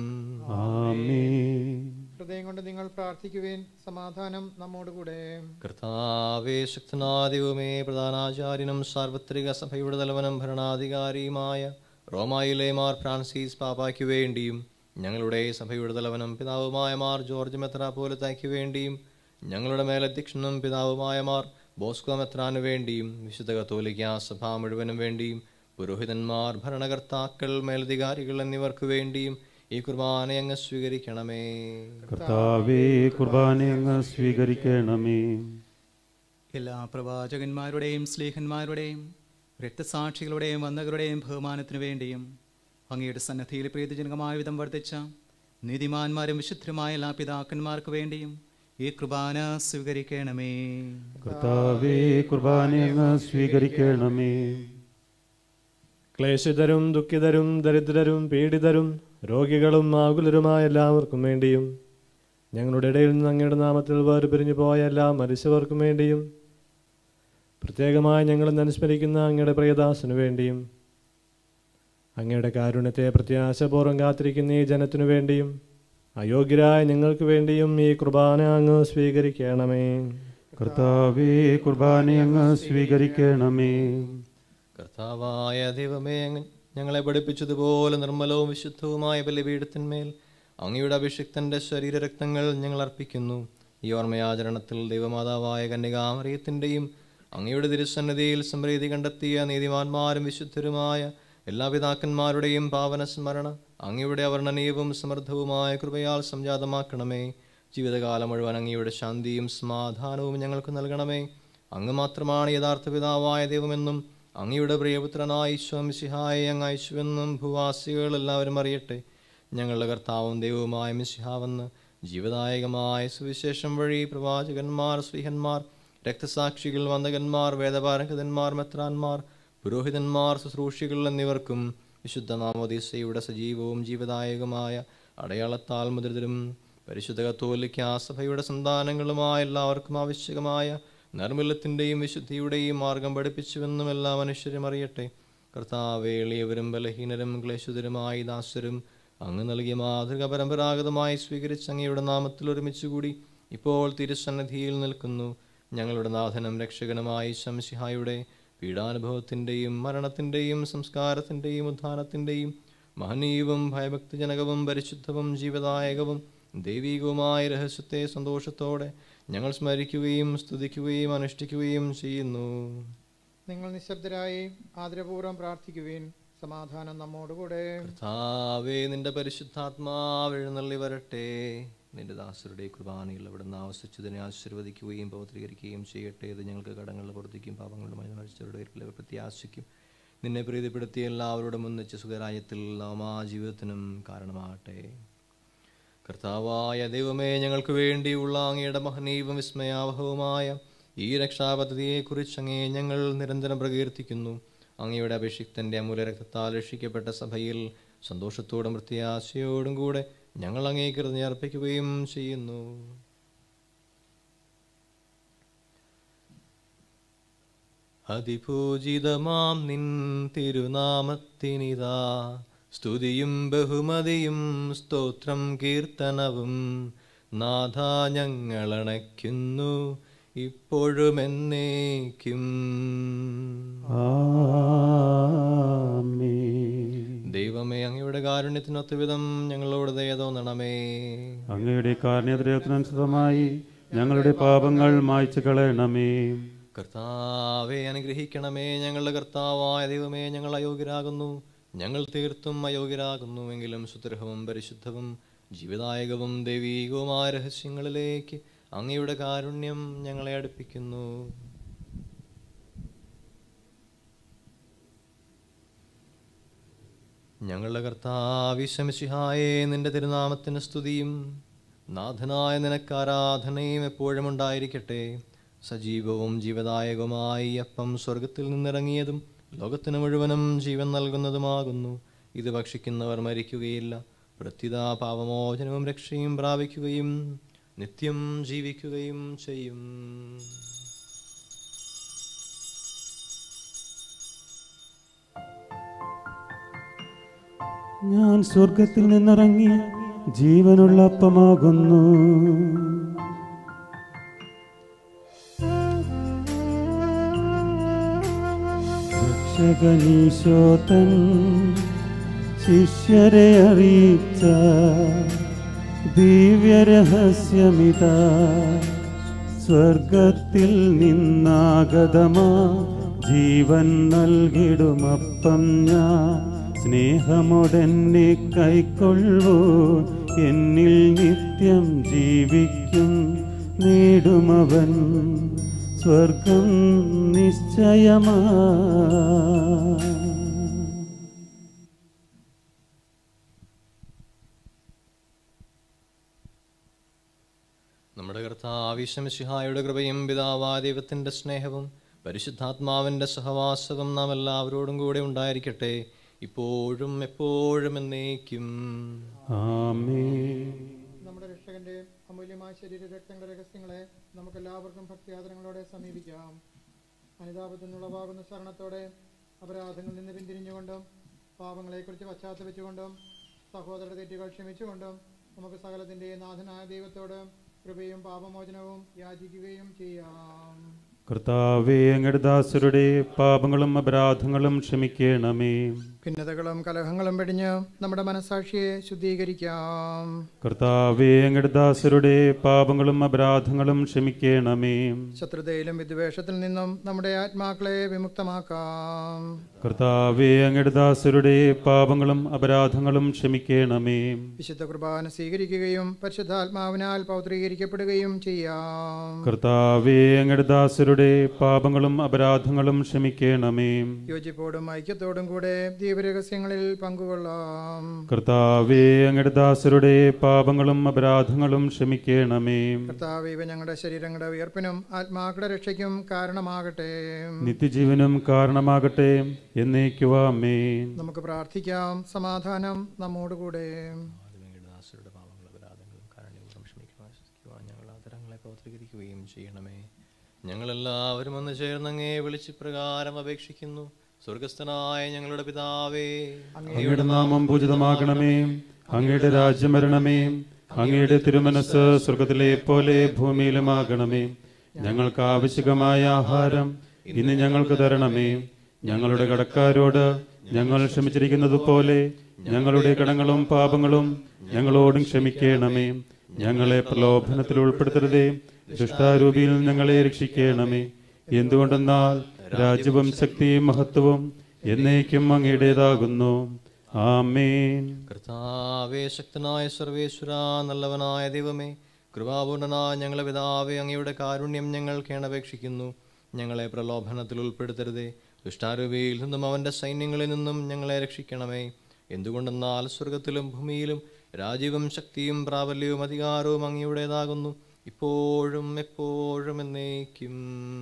ആമേൻ ഹൃദയം കൊണ്ട് നിങ്ങൾ പ്രാർത്ഥിക്കുവേൻ സമാധാനം നമ്മോടുകൂടെ കർത്താവേ ശക്തനാദിവുമേ പ്രധാനാചാര്യനും സാർവത്രിക സഭയുടെ തലവനും ഭരണാധികാരിയുമായ റോമായിലെ മാർ ഫ്രാൻസിസ് പാപ്പായ്ക്ക് വേണ്ടിയും ഞങ്ങളുടെ സഭയുടെ തലവനും പിതാവുമായ മാർ ജോർജ് മെത്രാപോലത്തായ്ക്ക് വേണ്ടിയും ഞങ്ങളുടെ മേലധ്യക്ഷനും പിതാവുമായ മാർ ബോസ്കോ മെത്രാനു വേണ്ടിയും വിശുദ്ധ കത്തോലിക്ക സഭ മുഴുവനും വേണ്ടിയും പുരോഹിതന്മാർ ഭരണകർത്താക്കൾ മേലധികാരികൾ എന്നിവർക്ക് വേണ്ടിയും ഈ കുർബാന അങ്ങ് സ്വീകരിക്കണമേ കർത്താവേ കുർബാന അങ്ങ് സ്വീകരിക്കണമേ എല്ലാ പ്രവാചകന്മാരുടെയും സ്ലേഹന്മാരുടെയും രക്തസാക്ഷികളുടെയും വന്ദകരുടെയും ബഹുമാനത്തിനു വേണ്ടിയും അങ്ങയുടെ സന്നദ്ധിയിൽ പ്രീതിജനകമായ വിധം വർദ്ധിച്ച നീതിമാന്മാരും വിശുദ്ധരുമായ എല്ലാ പിതാക്കന്മാർക്ക് വേണ്ടിയും ഈ കുർബാന സ്വീകരിക്കണമേ കർത്താവേ കുർബാനയങ്ങ് സ്വീകരിക്കണമേ ക്ലേശിതരും ദുഃഖിതരും ദരിദ്രരും പീഡിതരും രോഗികളും ആകുലരുമായ എല്ലാവർക്കും വേണ്ടിയും ഞങ്ങളുടെ ഇടയിൽ നിന്ന് അങ്ങയുടെ നാമത്തിൽ വേർപിരിഞ്ഞു പോയ എല്ലാ മരിച്ചവർക്കും വേണ്ടിയും പ്രത്യേകമായി ഞങ്ങൾ അനുസ്മരിക്കുന്ന അങ്ങയുടെ പ്രിയദാസനു വേണ്ടിയും അങ്ങയുടെ കാരുണ്യത്തെ പ്രത്യാശപൂർവ്വം കാത്തിരിക്കുന്ന ഈ ജനത്തിനു വേണ്ടിയും അയോഗ്യരായ ഞങ്ങൾക്ക് വേണ്ടിയും ഈ കുർബാന അങ്ങ് സ്വീകരിക്കണമേ കർത്താവേ കുർബാനയങ്ങ് സ്വീകരിക്കണമേ കർത്താവായ ദൈവമേ അങ്ങ് ഞങ്ങളെ പഠിപ്പിച്ചതുപോലെ നിർമ്മലവും വിശുദ്ധവുമായ ബലിപീഠത്തിന്മേൽ അങ്ങയുടെ അഭിഷിക്തന്റെ ശരീരരക്തങ്ങൾ ഞങ്ങൾ അർപ്പിക്കുന്നു ഈ ഓർമ്മയാചരണത്തിൽ ദൈവമാതാവായ കന്യകാമറിയത്തിൻ്റെയും അങ്ങയുടെ തിരുസന്നിധിയിൽ സമൃദ്ധി കണ്ടെത്തിയ നീതിമാന്മാരും വിശുദ്ധരുമായ എല്ലാ പിതാക്കന്മാരുടെയും പാവന സ്മരണ അങ്ങയുടെ അവർണ്ണനീയവും സമൃദ്ധവുമായ കൃപയാൽ സംജാതമാക്കണമേ ജീവിതകാലം മുഴുവൻ അങ്ങയുടെ ശാന്തിയും സമാധാനവും ഞങ്ങൾക്ക് നൽകണമേ അങ്ങ് മാത്രമാണ് യഥാർത്ഥ പിതാവായ ദൈവമെന്നും അങ്ങയുടെ പ്രിയപുത്രനായ ഈശ്വമിസിഹായെ അങ്ങ് അയച്ചുവെന്നും ഭൂവാസികൾ എല്ലാവരും അറിയട്ടെ ഞങ്ങളുടെ കർത്താവും ദൈവവുമായ മിസിഹാവെന്ന് ജീവദായകമായ സുവിശേഷം വഴി പ്രവാചകന്മാർ സ്ത്രീഹന്മാർ രക്തസാക്ഷികൾ വന്ദകന്മാർ വേദപാരംഗതന്മാർ മെത്രാന്മാർ പുരോഹിതന്മാർ ശുശ്രൂഷികൾ എന്നിവർക്കും വിശുദ്ധ നാമോദീസയുടെ സജീവവും ജീവദായകമായ അടയാളത്താൽ മുദ്രിതരും പരിശുദ്ധ കത്തോലിക്ക സഭയുടെ സന്താനങ്ങളുമായ എല്ലാവർക്കും ആവശ്യകമായ നിർമ്മലത്തിൻ്റെയും വിശുദ്ധിയുടെയും മാർഗം പഠിപ്പിച്ചുവെന്നും എല്ലാ മനുഷ്യരും അറിയട്ടെ കർത്താവേ എളിയവരും ബലഹീനരും ക്ലേശുതരുമായി ദാസരും അങ്ങ് നൽകിയ മാതൃക പരമ്പരാഗതമായി സ്വീകരിച്ച് അങ്ങയുടെ നാമത്തിൽ ഒരുമിച്ചുകൂടി ഇപ്പോൾ തിരുസന്നിധിയിൽ നിൽക്കുന്നു ഞങ്ങളുടെ നാഥനും രക്ഷകനുമായി ശംസിഹായുടെ പീഡാനുഭവത്തിൻ്റെയും മരണത്തിൻ്റെയും സംസ്കാരത്തിൻ്റെയും ഉദ്ധാനത്തിൻ്റെയും മഹനീയവും ഭയഭക്തിജനകവും പരിശുദ്ധവും ജീവദായകവും ദൈവികവുമായ രഹസ്യത്തെ സന്തോഷത്തോടെ ഞങ്ങൾ സ്മരിക്കുകയും സ്തുതിക്കുകയും അനുഷ്ഠിക്കുകയും ചെയ്യുന്നു നിങ്ങൾ നിശബ്ദരായി ആദരപൂർവ്വം പ്രാർത്ഥിക്കുവിൻ സമാധാനം നമ്മോടുകൂടെ കർത്താവേ നിന്റെ പരിശുദ്ധാത്മാവ് എഴുന്നള്ളി വരട്ടെ നിന്റെ ദാസരുടെ കുർബാനയിൽ അവിടുന്ന് ആവശ്യിച്ചതിനെ ആശീർവദിക്കുകയും പൗത്രീകരിക്കുകയും ചെയ്യട്ടെ ഇത് ഞങ്ങൾക്ക് കടങ്ങളുടെ പുറത്തേക്കും പാപങ്ങളുടെ മനുഷ്യരുടെ പ്രത്യാശിക്കും നിന്നെ പ്രീതിപ്പെടുത്തിയ എല്ലാവരോടും ഒന്നിച്ച് സുഖരാജ്യത്തിൽ നാമാ ജീവിതത്തിനും കാരണമാകട്ടെ കർത്താവായ ദൈവമേ ഞങ്ങൾക്ക് വേണ്ടിയുള്ള അങ്ങയുടെ മഹനീയവും വിസ്മയാവഹവുമായ ഈ രക്ഷാപദ്ധതിയെക്കുറിച്ച് അങ്ങേ ഞങ്ങൾ നിരന്തരം പ്രകീർത്തിക്കുന്നു അങ്ങയുടെ അഭിഷിക്തന്റെ അമൂല്യ രക്തത്താൽ രക്ഷിക്കപ്പെട്ട സഭയിൽ സന്തോഷത്തോടും പ്രത്യാശയോടും കൂടെ ഞങ്ങൾ അങ്ങേ കൃതി അർപ്പിക്കുകയും ചെയ്യുന്നു അതിപൂജിതമാം നിൻ തിരുനാമത്തിനിതാ സ്തുതിയും ബഹുമതിയും സ്തോത്രം കീർത്തനവും നാഥ ഞങ്ങളണയ്ക്കുന്നു ഇപ്പോഴും എന്നേക്കും ദൈവമേ അങ്ങയുടെ കാരുണ്യത്തിനൊത്ത വിധം ഞങ്ങളോട് ദയ തോന്നണമേ അങ്ങയുടെ കാരുണ്യത്തിനനുസൃതമായി ഞങ്ങളുടെ പാപങ്ങൾ മായ്ച്ചു കളയണമേ കർത്താവെ അനുഗ്രഹിക്കണമേ ഞങ്ങളുടെ കർത്താവായ ദൈവമേ ഞങ്ങൾ അയോഗ്യരാകുന്നു ഞങ്ങൾ തീർത്തും അയോഗ്യരാകുന്നുവെങ്കിലും സുദൃഹവും പരിശുദ്ധവും ജീവദായകവും ദൈവീകവുമായ രഹസ്യങ്ങളിലേക്ക് അങ്ങയുടെ കാരുണ്യം ഞങ്ങളെ അടുപ്പിക്കുന്നു ഞങ്ങളുടെ കർത്താവിശമിഷിഹായെ നിന്റെ തിരുനാമത്തിന് സ്തുതിയും നാഥനായ നിനക്ക് ആരാധനയും എപ്പോഴും ഉണ്ടായിരിക്കട്ടെ സജീവവും ജീവദായകവുമായി അപ്പം സ്വർഗത്തിൽ നിന്നിറങ്ങിയതും ലോകത്തിന് മുഴുവനും ജീവൻ നൽകുന്നതുമാകുന്നു ഇത് ഭക്ഷിക്കുന്നവർ മരിക്കുകയില്ല പ്രത്യുത പാപമോചനവും രക്ഷയും പ്രാപിക്കുകയും നിത്യം ജീവിക്കുകയും ചെയ്യും ഞാൻ സ്വർഗത്തിൽ നിന്നിറങ്ങി ജീവനുള്ള അപ്പമാകുന്നു രക്ഷകനീശോതൻ ശിഷ്യരെ അറിയിച്ച ദിവ്യരഹസ്യമിത സ്വർഗത്തിൽ നിന്നാഗതമാ ജീവൻ നൽകിടുമപ്പം ഞാൻ സ്നേഹമോടെന്നെ കൈക്കൊള്ളൂ എന്നിൽ നിത്യം ജീവിക്കും നേടുമവൻ സ്വർഗം നിശ്ചയമാ നമ്മുടെ കർത്താവിശംസിഹായുടെ കൃപയും പിതാവായ ദൈവത്തിൻ്റെ സ്നേഹവും പരിശുദ്ധാത്മാവിൻ്റെ സഹവാസവും നാം എല്ലാവരോടും കൂടെ ഉണ്ടായിരിക്കട്ടെ ഇപ്പോഴും എപ്പോഴും എന്നേക്കും ആമേൻ നമ്മുടെ രക്ഷകന്റെ അമൂല്യമായ ശരീര രക്തങ്ങളുടെ രഹസ്യങ്ങളെ നമുക്ക് എല്ലാവർക്കും ഭക്തിയാദരങ്ങളോടെ സമീപിക്കാം അനുതാപത്തിൽ നിന്നുളവാകുന്ന ശരണത്തോടെ അപരാധങ്ങളിൽ നിന്ന് പിന്തിരിഞ്ഞുകൊണ്ടും പാപങ്ങളെക്കുറിച്ച് പശ്ചാത്തപിച്ചുകൊണ്ടും സഹോദര തെറ്റുകൾ ക്ഷമിച്ചുകൊണ്ടും നമുക്ക് സകലത്തിൻ്റെ നാഥനായ ദൈവത്തോട് കൃപയും പാപമോചനവും യാചിക്കുകയും ചെയ്യാം കർത്താവേ അങ്ങയുടെ ദാസരുടെ പാപങ്ങളും അപരാധങ്ങളും ക്ഷമിക്കണമേ ഭിന്നതകളും കലഹങ്ങളും വെടിഞ്ഞ് നമ്മുടെ മനസാക്ഷിയെ ശുദ്ധീകരിക്കാം കർത്താവേ അങ്ങയുടെ ദാസരുടെ പാപങ്ങളും അപരാധങ്ങളും ക്ഷമിക്കണമേ ശത്രുതയിലും വിദ്വേഷത്തിൽ നിന്നും നമ്മുടെ ആത്മാക്കളെ വിമുക്തമാക്കാം കർത്താവേ അങ്ങയുടെ ദാസരുടെ പാപങ്ങളും അപരാധങ്ങളും ക്ഷമിക്കണമേ വിശുദ്ധ കുർബാന സ്വീകരിക്കുകയും പരിശുദ്ധാത്മാവിനാൽ പൗത്രീകരിക്കപ്പെടുകയും ചെയ്യാം കർത്താവേ അങ്ങയുടെ ദാസരുടെ പാപങ്ങളും അപരാധങ്ങളും ക്ഷമിക്കണമേ യോജിപ്പോടും ഐക്യത്തോടും കൂടെ ദീപരഹസ്യങ്ങളിൽ പങ്കുകൊള്ളാം കർത്താവേ അങ്ങയുടെ ദാസരുടെ പാപങ്ങളും അപരാധങ്ങളും ക്ഷമിക്കണമേ കർത്താവ് ഇവ ഞങ്ങളുടെ ശരീരങ്ങളുടെ ഉയർപ്പിനും ആത്മാക്കളുടെ രക്ഷയ്ക്കും കാരണമാകട്ടെ നിത്യജീവനും കാരണമാകട്ടെ എന്നേക്കുവാമേ നമുക്ക് പ്രാർത്ഥിക്കാം സമാധാനം നമ്മോടുകൂടെ ദാസരുടെ പാപങ്ങളും അപരാധങ്ങളും കാരണവും ക്ഷമിക്കുവാൻ ശ്രദ്ധിക്കുവാൻ ഞങ്ങൾ ആദരങ്ങളെ പൗത്രീകരിക്കുകയും ചെയ്യണമേ ഞങ്ങളെല്ലാവരും ഒന്ന് ചേർന്നങ്ങേ വിളിച്ച് പ്രകാരം അപേക്ഷിക്കുന്നു സ്വർഗസ്ഥനായ ഞങ്ങളുടെ പിതാവേ അങ്ങയുടെ നാമം പൂജിതമാകണമേ അങ്ങയുടെ രാജ്യം വരണമേ അങ്ങയുടെ തിരുമനസ് സ്വർഗത്തിലെ പോലെ ഭൂമിയിലുമാകണമേ ഞങ്ങൾക്ക് ആവശ്യകമായ ആഹാരം ഇന്ന് ഞങ്ങൾക്ക് തരണമേ ഞങ്ങളുടെ കടക്കാരോട് ഞങ്ങൾ ക്ഷമിച്ചിരിക്കുന്നത് പോലെ ഞങ്ങളുടെ കടങ്ങളും പാപങ്ങളും ഞങ്ങളോടും ക്ഷമിക്കണമേ ഞങ്ങളെ പ്രലോഭനത്തിൽ ഉൾപ്പെടുത്തരുതേ ദുഷ്ടാരൂപിയിൽ നിന്ന് ഞങ്ങളെ രക്ഷിക്കണമേ എന്തുകൊണ്ടെന്നാൽ രാജ്യവും ശക്തിയും മഹത്വവും എന്നേക്കും അങ്ങയുടേതാകുന്നു ആമേൻ കർത്താവേ ശക്തനായ സർവേശ്വര നല്ലവനായ ദൈവമേ കൃപാപൂർണനായ ഞങ്ങളെ പിതാവേ അങ്ങയുടെ കാരുണ്യം ഞങ്ങൾ കേണപേക്ഷിക്കുന്നു ഞങ്ങളെ പ്രലോഭനത്തിൽ ഉൾപ്പെടുത്തരുതേ ദുഷ്ടാരൂപിയിൽ നിന്നും അവൻ്റെ സൈന്യങ്ങളിൽ നിന്നും ഞങ്ങളെ രക്ഷിക്കണമേ എന്തുകൊണ്ടെന്നാൽ സ്വർഗത്തിലും ഭൂമിയിലും രാജ്യവും ശക്തിയും പ്രാബല്യവും അധികാരവും അങ്ങയുടേതാകുന്നു ഇപ്പോഴും എപ്പോഴും എന്നേക്കും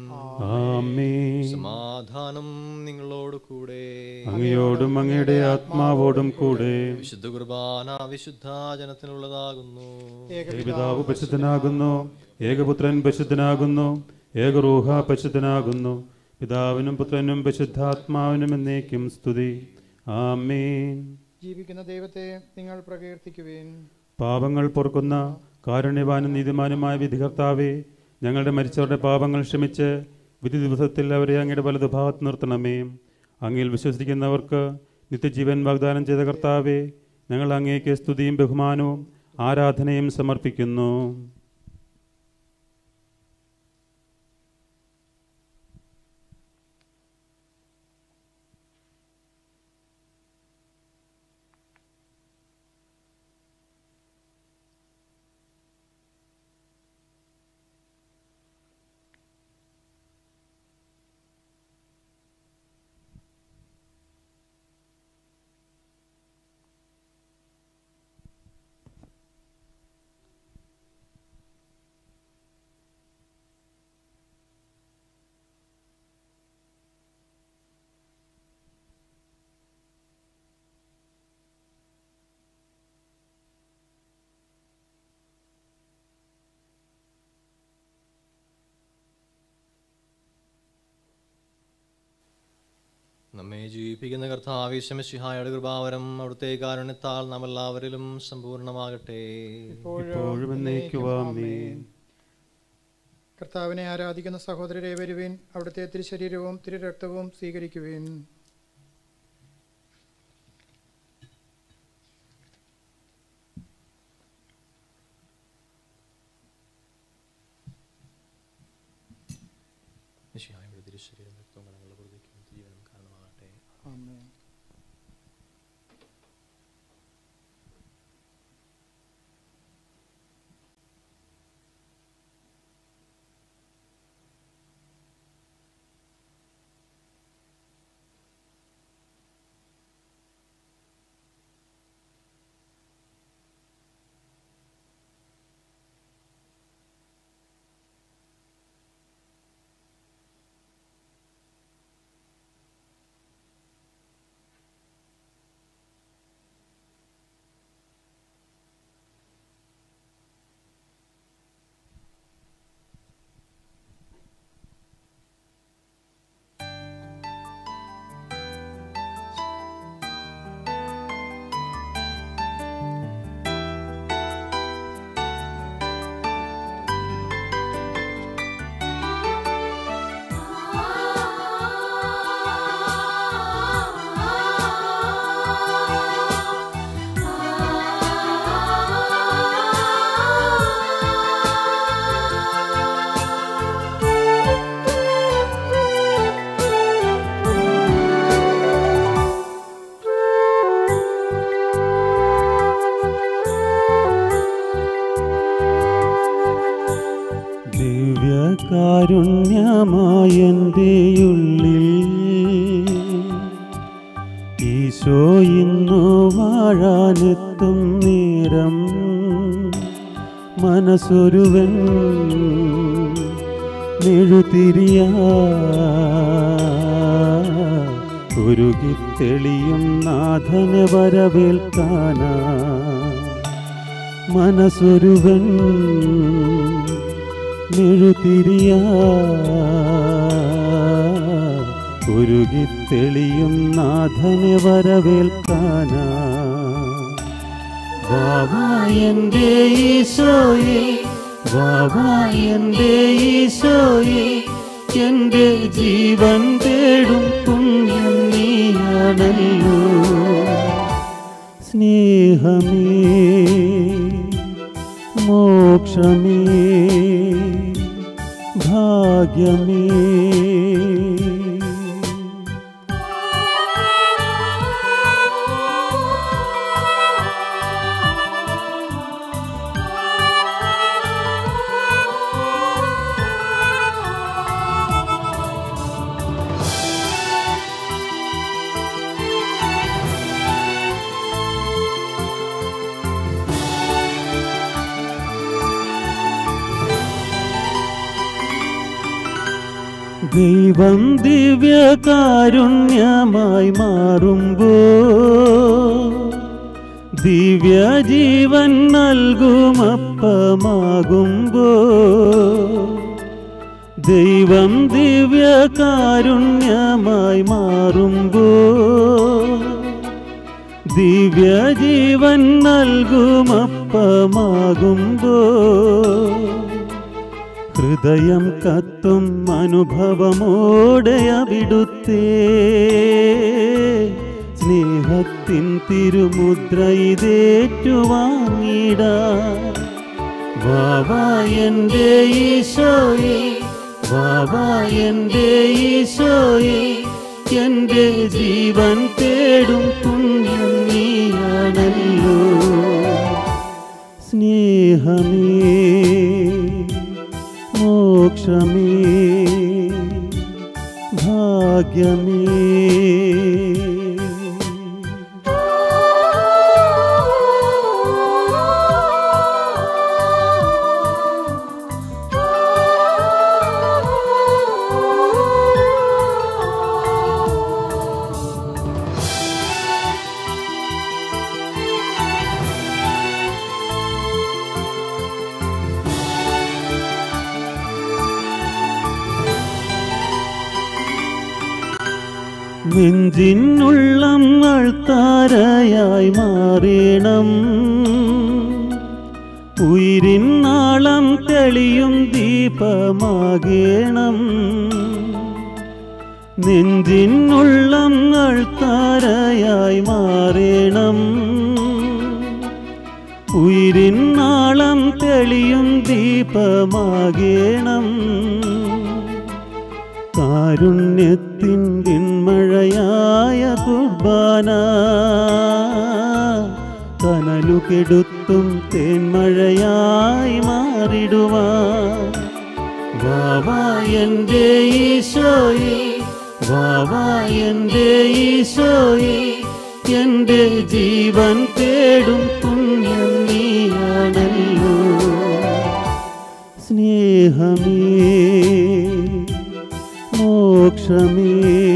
ആമേൻ സമാധാനം നിങ്ങളോട് കൂടെ അങ്ങയോടും അങ്ങയുടെ ആത്മാവോടും കൂടെ വിശുദ്ധ കുർബാന വിശുദ്ധ ജനത്തിനുള്ളതാകുന്നു പിതാവ് പരിശുദ്ധനാകുന്നു ഏകപുത്രൻ പരിശുദ്ധനാകുന്നു ഏകറൂഹ പരിശുദ്ധനാകുന്നു പിതാവിനും പുത്രനും പരിശുദ്ധാത്മാവിനും എന്നേക്കും സ്തുതി ആമേൻ ജീവിക്കുന്ന ദൈവത്തെ നിങ്ങൾ പ്രകീർത്തിക്കുവിൻ പാപങ്ങൾ പൊറുക്കുന്ന കാരുണ്യവാനും നീതിമാനുമായ വിധികർത്താവേ ഞങ്ങളുടെ മരിച്ചവരുടെ പാപങ്ങൾ ക്ഷമിച്ച് വിധി ദിവസത്തിൽ അവരെ അങ്ങയുടെ വലതു ഭാഗത്ത് നിർത്തണമേ അങ്ങിൽ വിശ്വസിക്കുന്നവർക്ക് നിത്യജീവൻ വാഗ്ദാനം ചെയ്ത കർത്താവേ ഞങ്ങൾ അങ്ങേക്ക് സ്തുതിയും ബഹുമാനവും ആരാധനയും സമർപ്പിക്കുന്നു നമ്മെ ജീവിപ്പിക്കുന്ന കർത്താവിശമശിഹായുടെ കൃപാവരം അവിടുത്തെ കാരുണ്യത്താൽ നാം എല്ലാവരിലും സമ്പൂർണ്ണമാകട്ടെ ഇപ്പോഴും എന്നേക്കുവാമേൻ കർത്താവിനെ ആരാധിക്കുന്ന സഹോദരരെ വരുവിൻ അവിടുത്തെ തിരുശരീരവും തിരുരക്തവും സ്വീകരിക്കുവിൻ മിശിഹായുടെ തിരുശരീരം രക്തവും കടങ്ങളുടെ പ്രതിക്കും ജീവനും കാരണമാകട്ടെ ആമേൻ കാരുണ്യമായൻ്റെ ഉള്ളിൽ ഈശോ ഇന്നു വാഴാനെത്തും നേരം മനസ്സൊരുവൻ മെഴുതിരിയാ ഉരുകിത്തെളിയും നാഥനെ വരവേൽക്കാനാ മനസ്സൊരുവൻ മെഴുതിരിയാ ഉരുകിത്തെളിയും നാഥനെ വരവേൽക്കാനാ വാവായന്റെ ഈശോയെ വാവായന്റെ ഈശോയെ എന്റെ ജീവൻ തേടും പുണ്യം നീയാണല്ലോ സ്നേഹമേ മോക്ഷമേ ഭാഗ്യമേ ദൈവം ദിവ്യകാരുണ്യമായി മാറുമ്പോ ദിവ്യജീവൻ നൽകുമപ്പമാകുമ്പോ ദൈവം ദിവ്യകാരുണ്യമായി മാറുമ്പോ ദിവ്യജീവൻ നൽകുമപ്പമാകുമ്പോ ഹൃദയം കത്തും അനുഭവമോടെ അവിടുത്തെ സ്നേഹത്തിൻ തിരുമുദ്ര ഇതേറ്റുവാങ്ങിട വാവായന്റെ ഈശോയെ വാവായന്റെ ഈശോയെ എന്റെ ജീവൻ തേടും പുണ്യം നീയാണല്ലോ സ്നേഹമേ മോക്ഷമേ ഭാഗ്യമേ നെഞ്ചിനുള്ളം താരയായി മാറണം ഉയിരിൻ നാളം തെളിയും ദീപമാകേണം നെഞ്ചിനുള്ളം താരയായി മാറണം ഉയിരിൻ നാളം തെളിയും ദീപമാകേണം കാരുണ്യത്തിൻ മഴയായ കുർബാന കനലുകെടുത്തും തേന്മഴയായി മാറിടുവാൻ വാവായന്റെ ഈശോയെ വാവായന്റെ ഈശോയെ എന്റെ ജീവൻ തേടും പുണ്യം നീയാണല്ലോ സ്നേഹമേ മോക്ഷമേ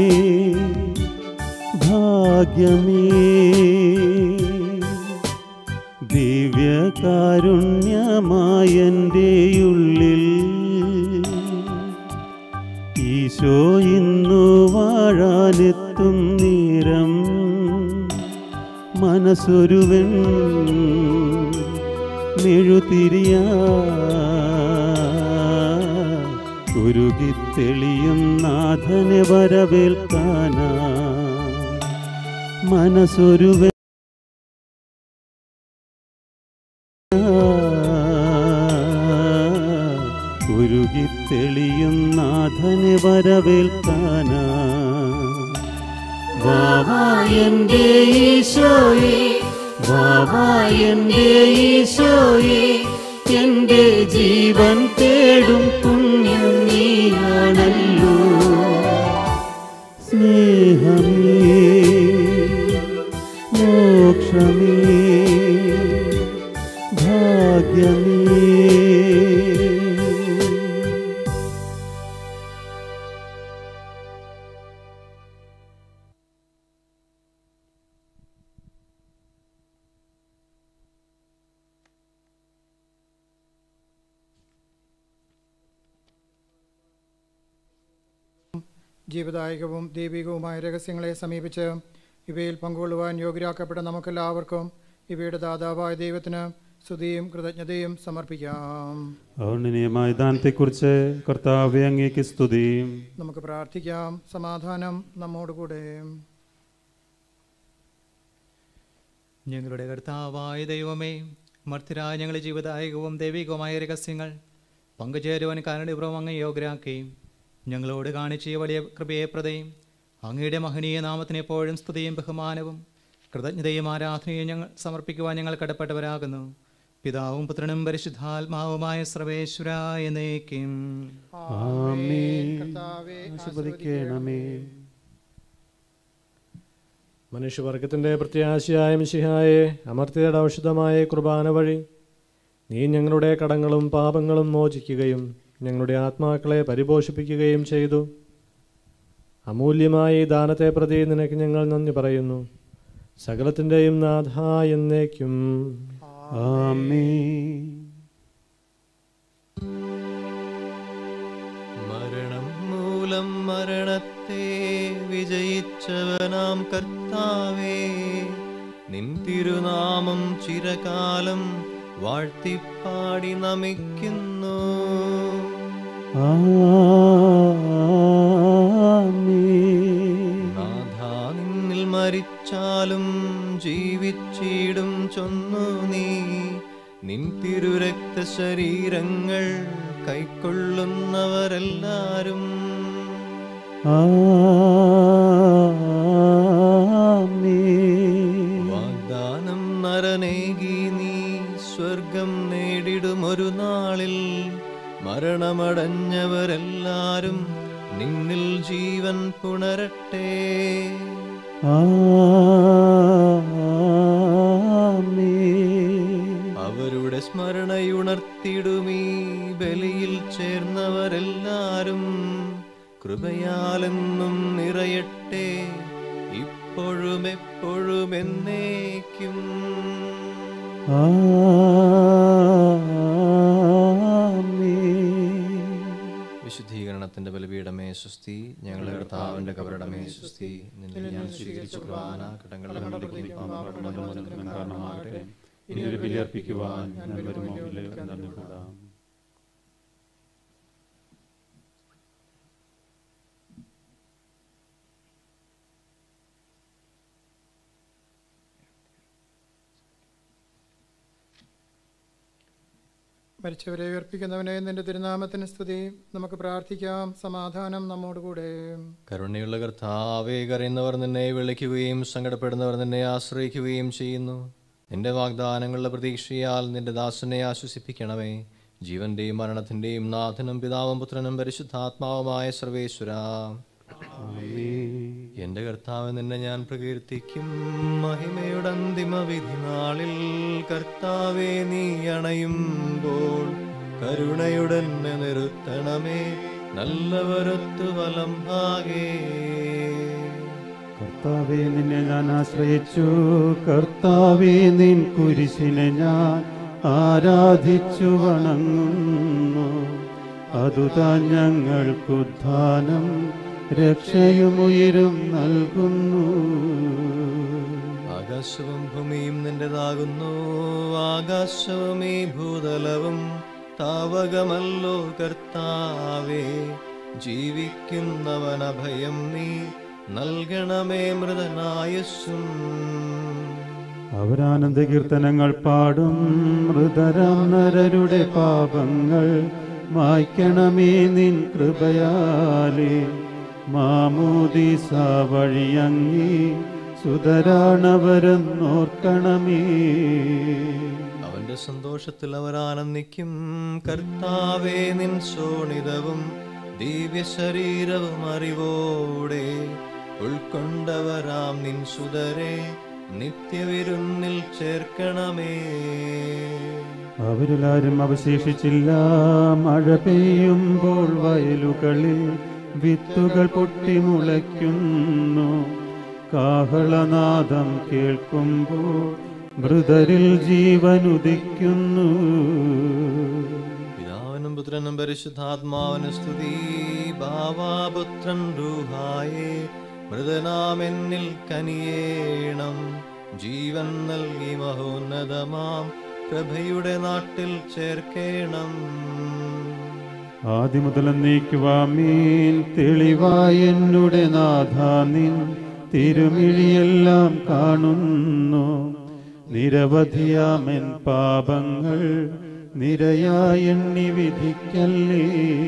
ഭാഗ്യമേ ദിവ്യകാരുണ്യമായൻ്റെ ഉള്ളിൽ ഈശോ ഇന്നു വാഴാനെത്തും നേരം മനസ്സൊരുവൻ മെഴുതിരിയാ ഉരുകിത്തെളിയും നാഥനെ വരവേൽക്കാനാ മനസ്സൊരുവൻ ഉരുകിത്തെളിയും നാഥനെ വരവേൽക്കാനാ വാവായന്റെ ഈശോയെ വാവായന്റെ ഈശോയെ എന്റെ ജീവൻ തേടും പുണ്യം നീ ജീവദായകവും ദൈവികവുമായ രഹസ്യങ്ങളെ സമീപിച്ച് ഇവയിൽ പങ്കുകൊള്ളുവാൻ യോഗ്യരാക്കപ്പെട്ട നമുക്കെല്ലാവർക്കും ഇവയുടെ ദാതാവായ ദൈവത്തിന് സ്തുതിയും കൃതജ്ഞതയും സമർപ്പിക്കാം ഔന്നനീയമായ ദാനത്തെക്കുറിച്ച് കർത്താവെ അങ്ങേക്ക് സ്തുതിയും നമുക്ക് പ്രാർത്ഥിക്കാം സമാധാനം നമ്മോടുകൂടെ ഞങ്ങളുടെ കർത്താവായ ദൈവമേ മർത്യരായ ഞങ്ങളുടെ ജീവദായകവും ദൈവികവുമായ രഹസ്യങ്ങൾ പങ്കുചേരുവാൻ കാരണപുറം അങ്ങ് യോഗ്യരാക്കുകയും ഞങ്ങളോട് കാണിച്ച ഈ വലിയ കൃപയെ പ്രതയും അങ്ങയുടെ മഹനീയ നാമത്തിന് എപ്പോഴും സ്തുതിയും ബഹുമാനവും കൃതജ്ഞതയും ആരാധനയും ഞങ്ങൾ സമർപ്പിക്കുവാൻ ഞങ്ങൾ കടപ്പെട്ടവരാകുന്നു പിതാവും പുത്രനും പരിശുദ്ധാത്മാവുമായ സർവേശ്വര എന്നേക്കും ആമേൻ കർത്താവേ, ആശീർവദിക്കണമേ മനുഷ്യവർഗത്തിൻ്റെ പ്രത്യാശയായ മിശിഹായെ അമർത്യയുടെ ഔഷധമായ കുർബാന വഴി നീ ഞങ്ങളുടെ കടങ്ങളും പാപങ്ങളും മോചിക്കുകയും ഞങ്ങളുടെ ആത്മാക്കളെ പരിപോഷിപ്പിക്കുകയും ചെയ്തു അമൂല്യമായ ഈ ദാനത്തെ പ്രതി നിനക്ക് ഞങ്ങൾ നന്ദി പറയുന്നു സകലത്തിൻ്റെയും നാഥ എന്നേക്കും ആമേൻ മരണം മൂലം മരണത്തെ വിജയിച്ചവനാം കർത്താവേ നിൻ തിരുനാമം ചിരകാലം വാഴ്ത്തിപ്പാടി നമിക്കുന്നു ആമേൻ നാഥാ നിന്നിൽ മരിച്ചാലും ജീവിച്ചിടും ചൊന്നു നീ നിൻ തിരുരക്ത ശരീരങ്ങൾ കൈക്കൊള്ളുന്നവരെല്ലാരും ആമേൻ വാഗ്ദാനം നരനേകി നീ സ്വർഗം നേടിടുമൊരു നാളിൽ മരണമടഞ്ഞവരെല്ലാരും നിന്നിൽ ജീവൻ പുണരട്ടെ ആമേൻ അവരുടെ സ്മരണയുണർത്തിടുമീ ബലിയിൽ ചേർന്നവരെല്ലാരും കൃപയാലെന്നും നിറയട്ടെ ഇപ്പോഴും എപ്പോഴും എന്നേക്കും ആമേൻ വിശുദ്ധീകരണത്തിന്റെ ബലിപീഠമേ സുസ്തി ഞങ്ങളുടെ കർത്താവിന്റെ കബറിടമേ സുസ്തി നിന്നിൽ ഞാൻ സ്വീകരിച്ച കുർബാന കടങ്ങളുടെ കടലിൽ പാപങ്ങളുടെ കാരണമാകട്ടെ ഇനി ഒരു ബലി അർപ്പിക്കുവാൻ ഞാൻ വരുമോ ഇല്ലയോ എന്നറിഞ്ഞുകൂടാം മരിച്ചവരെ ഉയർപ്പിക്കുന്നവനെ നിന്റെ തിരുനാമത്തിന് സ്തുതി നമുക്ക് പ്രാർത്ഥിക്കാം സമാധാനം നമ്മോടുകൂടെ കരുണയുള്ള കർത്താവേ കരയുന്നവർ നിന്നെ വിളിക്കുകയും സങ്കടപ്പെടുന്നവർ നിന്നെ ആശ്രയിക്കുകയും ചെയ്യുന്നു നിന്റെ വാഗ്ദാനങ്ങളുടെ പ്രതീക്ഷയാൽ നിന്റെ ദാസനെ ആശ്വസിപ്പിക്കണമേ ജീവന്റെയും മരണത്തിന്റെയും നാഥനും പിതാവും പുത്രനും പരിശുദ്ധാത്മാവുമായ സർവേശ്വര എന്റെ കർത്താവ് നിന്നെ ഞാൻ പ്രകീർത്തിക്കും മഹിമയുടെ അന്തിമ വിധി നാളിൽ കർത്താവെ നീ അണയുമ്പോൾ കരുണയുടനെ നിർത്തണമേ നല്ലവരൊത്തു വലം ഭാഗേ കർത്താവെ നിന്നെ ഞാൻ ആശ്രയിച്ചു കർത്താവെ നിൻ കുരിശിനെ ഞാൻ ആരാധിച്ചു വണങ്ങുന്നു അതുതാൻ ഞങ്ങൾക്കുദ്ധാനം രക്ഷയുമുയരും നൽകുന്നു ആകാശവും ഭൂമിയും നിന്റേതാകുന്നു ആകാശവും ഈ ഭൂതലവും താവകമല്ലോ കർത്താവേ ജീവിക്കുന്നവൻ അഭയം നീ നൽകണമേ മൃതനായസ്സും അവരാനന്ദ കീർത്തനങ്ങൾ പാടും മൃതരാം നരരുടെ പാപങ്ങൾ മായ്ക്കണമേ നിൻ കൃപയാലേ മാമോദീസ വഴിയങ്ങി സുതരാണവരെന്നോർക്കണമേ അവന്റെ സന്തോഷത്തിൽ അവർ ആനന്ദിക്കും കർത്താവേ നിൻ ശോണിതവും ദിവ്യ ശരീരവും അറിവോടെ ഉൾക്കൊണ്ടവരാം നിൻ സുതരെ നിത്യവിരുന്നിൽ ചേർക്കണമേ അവരിലാരും അവശേഷിച്ചില്ല മഴ പെയ്യുമ്പോൾ വയലുകളിൽ വിത്തുകൾ പൊട്ടിമുളയ്ക്കുന്നു കാഹളനാദം കേൾക്കുമ്പോൾ മൃതരിൽ ജീവനുദിക്കുന്നു പിതാവിനും പുത്രനും പരിശുദ്ധാത്മാവന് സ്തുതി ഭാവാപുത്രൻ രൂഹായേ മൃതനാമെന്നിൽ കനിയേണം ജീവൻ നൽകി മഹോന്നതമാം പ്രഭയുടെ നാട്ടിൽ ചേർക്കേണം ആദ്യമുതൽ നീക്കുവാമീൻ തെളിവായ എന്നുടെ നാഥ നിൻ തിരുമിഴിയെല്ലാം കാണുന്നു നിരവധിയാമെൻ പാപങ്ങൾ നിരയായി എണ്ണി വിധിക്കല്ലേ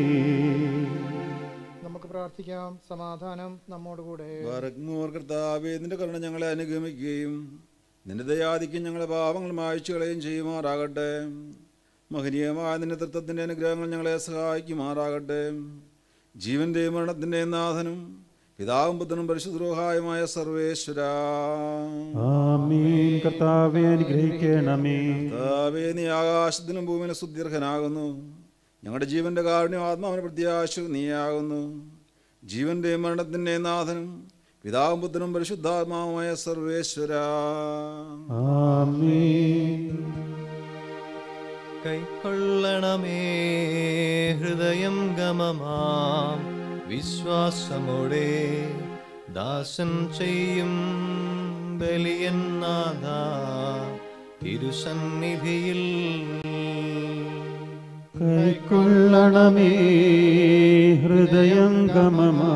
നമുക്ക് പ്രാർത്ഥിക്കാം സമാധാനം നമ്മോടുകൂടെ വറങ്ങൂർ കർത്താവേ നിന്റെ കരുണ ഞങ്ങളെ അനുഗമിക്കുകയും നിന്റെ ദയാദിക്കും ഞങ്ങളെ പാപങ്ങൾ മായ്ച്ചു കളയുകയും ചെയ്യുമാറാകട്ടെ മഹനീയമായ നിന്റെ തൃത്വത്തിൻ്റെ അനുഗ്രഹങ്ങൾ ഞങ്ങളെ സഹായിക്കുമാറാകട്ടെ ജീവന്റെയും മരണത്തിൻ്റെയും നാഥനും പിതാവും പുത്രനും പരിശുദ്രോഹായുമായ സർവേശ്വര ആമീൻ കർത്താവെ അനുഗ്രഹിക്കണമേ കർത്താവേ നീ ആകാശത്തിനും ഭൂമിയിലും സുദീർഘനാകുന്നു ഞങ്ങളുടെ ജീവന്റെ കാരുണ്യം ആത്മാവിന് പ്രത്യാശ നീയാകുന്നു ജീവന്റെയും മരണത്തിൻ്റെയും നാഥനും പിതാവും പുത്രനും പരിശുദ്ധാത്മാവുമായ സർവേശ്വര ആമീൻ കൈക്കൊള്ളണമേ ഹൃദയം ഗമമാം വിശ്വാസമോടെ ദാസൻ ചെയ്യും ബലിയൻ നാഥ തിരുസന്നിധിയിൽ കൈക്കൊള്ളണമേ ഹൃദയം ഗമമാ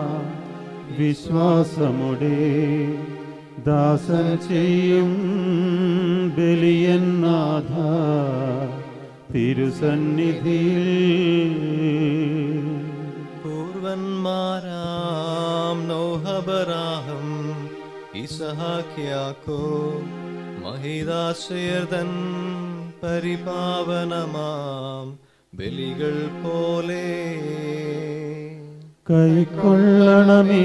വിശ്വാസമുടെ ദാസൻ ചെയ്യും ബലിയൻ നാഥ തിരുസന്നിധിയിൽ പൂർവന്മാരാം നോഹബരാഹം ഇസഹാക്കിയാക്കോ മഹിദാശയതൻ പരിപാവനമാം ബലികൾ പോലെ കൈക്കൊള്ളണമേ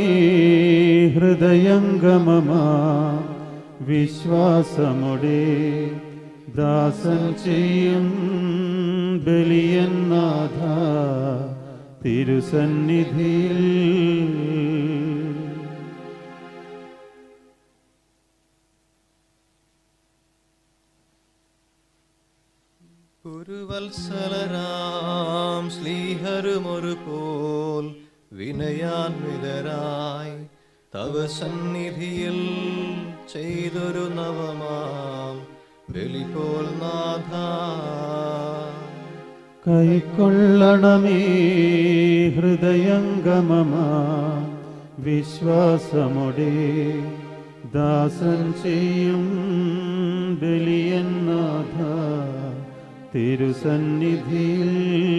ഹൃദയംഗമമാ വിശ്വാസമുടെ ദാസൻ ചെയ്യും ബലിയൻ നാഥ തിരുസന്നിധിയിൽ പുരുവത്സലരാം ശ്ലീഹരുമൊരു പോൽ വിനയാൻവിതരായി തവ സന്നിധിയിൽ ചെയ്തൊരു നവമാം ബലിപോൽ നാഥ കൈക്കൊള്ളണമേ ഹൃദയംഗമമാ വിശ്വാസമുടെ ദാസൻ ചെയ്യും ബലിയൻ നാഥ തിരുസന്നിധിയിൽ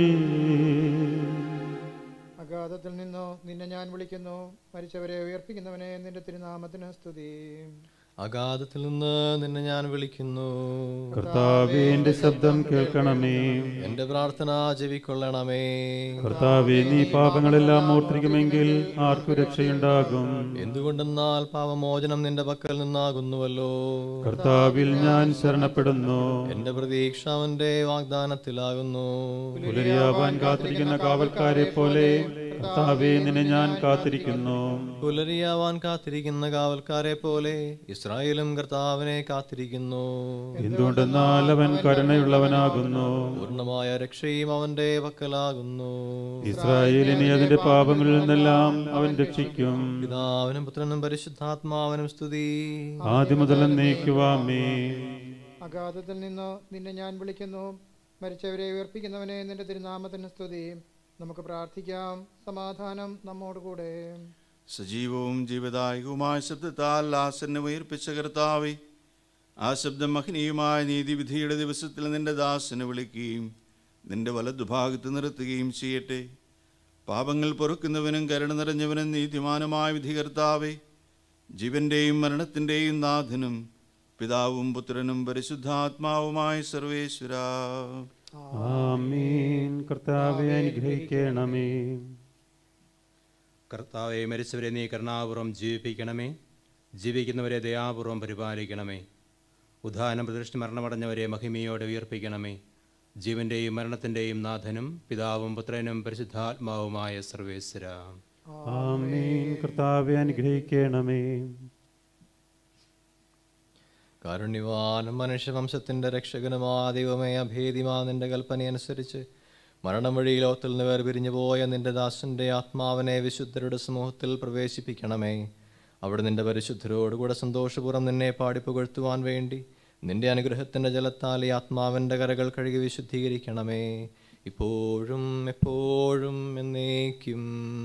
അഗാധത്തിൽ നിന്നോ നിന്നെ ഞാൻ വിളിക്കുന്നു മരിച്ചവരെ ഉയർപ്പിക്കുന്നവനെ നിന്റെ തിരുനാമത്തിന് സ്തുതി അഗാധത്തിൽ നിന്ന് നിന്നെ ഞാൻ വിളിക്കുന്നു കർത്താവേ എന്റെ ശബ്ദം കേൾക്കണമേ എന്റെ പ്രാർത്ഥന ചെവിക്കൊള്ളണമേ കർത്താവേ നീ പാപങ്ങളെല്ലാം ഓർത്തിരിക്കുമെങ്കിൽ ആർക്കു രക്ഷയുണ്ടാകും എന്തുകൊണ്ടെന്നാൽ പാപമോചനം നിന്റെ പക്കൽ നിന്നാകുന്നുവല്ലോ കർത്താവിൽ ഞാൻ ശരണപ്പെടുന്നു എന്റെ പ്രതീക്ഷ അവന്റെ വാഗ്ദാനത്തിലാകുന്നു പുലരിയാവാൻ കാത്തിരിക്കുന്ന കാവൽക്കാരെ പോലെ കർത്താവേ നിന്നെ ഞാൻ കാത്തിരിക്കുന്നു പുലരിയാവാൻ കാത്തിരിക്കുന്ന കാവൽക്കാരെ പോലെ ഇസ്രായേലും കർത്താവിനെ കാത്തിരിക്കുന്നു എന്തുകൊണ്ടെന്നാൽ അവൻ കരുണയുള്ളവനാകുന്നു പൂർണ്ണമായ രക്ഷയും അവന്റെ പക്കലാകുന്നു ഇസ്രായേലിനെ അതിന്റെ പാപങ്ങളിൽ നിന്നെല്ലാം അവൻ രക്ഷിക്കും പിതാവിനും പുത്രനും പരിശുദ്ധാത്മാവിനും സ്തുതി ആദ്യം മുതൽ നീക്കുവാമേ അഗാധത്തിൽ നിന്നോ നിന്നെ ഞാൻ വിളിക്കുന്നു മരിച്ചവരെ ഉയർപ്പിക്കുന്നവനെ നിന്റെ തിരുനാമത്തിന് സ്തുതി നമുക്ക് പ്രാർത്ഥിക്കാം സമാധാനം നമ്മോടുകൂടെ സജീവവും ജീവദായകവുമായ ശബ്ദത്താൽ ലാസനെ ഉയർപ്പിച്ച കർത്താവെ ആ ശബ്ദം മഹനീയമായ നീതിവിധിയുടെ ദിവസത്തിൽ നിന്റെ ദാസനെ വിളിക്കുകയും നിന്റെ വലതുഭാഗത്ത് നിർത്തുകയും ചെയ്യട്ടെ പാപങ്ങൾ പൊറുക്കുന്നവനും കരുണ നിറഞ്ഞവനും നീതിമാനുമായ വിധി കർത്താവെ ജീവന്റെയും മരണത്തിൻ്റെയും നാഥനും പിതാവും പുത്രനും പരിശുദ്ധാത്മാവുമായ സർവേശ്വര ആമീൻ കർത്താവെ അനുഗ്രഹിക്കണമേ കർത്താവെ മരിച്ചവരെ നീ കരുണാപൂർവ്വം ജീവിപ്പിക്കണമേ ജീവിക്കുന്നവരെ ദയാപൂർവ്വം പരിപാലിക്കണമേ ഉദാഹരണം പ്രതിഷ്ഠ മരണമടഞ്ഞവരെ മഹിമയോടെ ഉയർപ്പിക്കണമേ ജീവന്റെയും മരണത്തിൻ്റെയും നാഥനും പിതാവും പുത്രനും പരിശുദ്ധാത്മാവുമായ സർവേശ്വര ആമീൻ കർത്താവെ അനുഗ്രഹിക്കണമേ കാരുണ്യവാനും മനുഷ്യവംശത്തിന്റെ രക്ഷകനുമാ ദൈവമേ അഭേദിമാ നിന്റെ കൽപ്പനയനുസരിച്ച് മരണം വഴി ഈ ലോകത്തിൽ നിന്ന് വേർപിരിഞ്ഞു പോയ നിന്റെ ദാസന്റെ ആത്മാവിനെ വിശുദ്ധരുടെ സമൂഹത്തിൽ പ്രവേശിപ്പിക്കണമേ അവിടെ നിന്റെ പരിശുദ്ധരോടുകൂടെ സന്തോഷപൂർവ്വം നിന്നെ പാടിപ്പുകഴ്ത്തുവാൻ വേണ്ടി നിന്റെ അനുഗ്രഹത്തിന്റെ ജലത്താൽ ഈ ആത്മാവിന്റെ കരകൾ കഴുകി വിശുദ്ധീകരിക്കണമേ ഇപ്പോഴും എപ്പോഴും എന്നേക്കും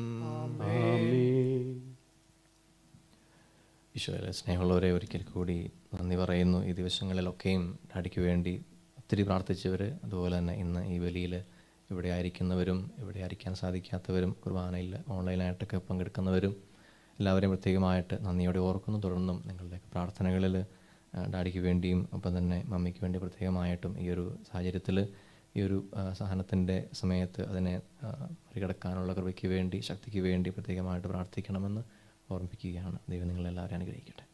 ഈശോയിലെ സ്നേഹമുള്ളവരെ ഒരിക്കൽ കൂടി നന്ദി പറയുന്നു ഈ ദിവസങ്ങളിലൊക്കെയും ഡാഡിക്ക് വേണ്ടി ഒത്തിരി പ്രാർത്ഥിച്ചവർ അതുപോലെ തന്നെ ഇന്ന് ഈ വലിയിൽ ഇവിടെ ആയിരിക്കുന്നവരും ഇവിടെ ആയിരിക്കാൻ സാധിക്കാത്തവരും കുർബാനയിൽ ഓൺലൈനായിട്ടൊക്കെ പങ്കെടുക്കുന്നവരും എല്ലാവരെയും പ്രത്യേകമായിട്ട് നന്ദിയോടെ ഓർക്കുന്നു തുടർന്നും നിങ്ങളുടെ പ്രാർത്ഥനകളിൽ ആ, ഡാഡിക്ക് വേണ്ടിയും ഒപ്പം തന്നെ മമ്മിക്ക് വേണ്ടി പ്രത്യേകമായിട്ടും ഈ ഒരു സാഹചര്യത്തിൽ ഈ ഒരു ആ, സഹനത്തിൻ്റെ സമയത്ത് അതിനെ ആ, മറികടക്കാനുള്ള കൃപയ്ക്ക് വേണ്ടി ശക്തിക്ക് വേണ്ടി പ്രത്യേകമായിട്ട് പ്രാർത്ഥിക്കണമെന്ന് ഓർമ്മിപ്പിക്കുകയാണ് ദൈവം നിങ്ങളെല്ലാവരെയും അനുഗ്രഹിക്കട്ടെ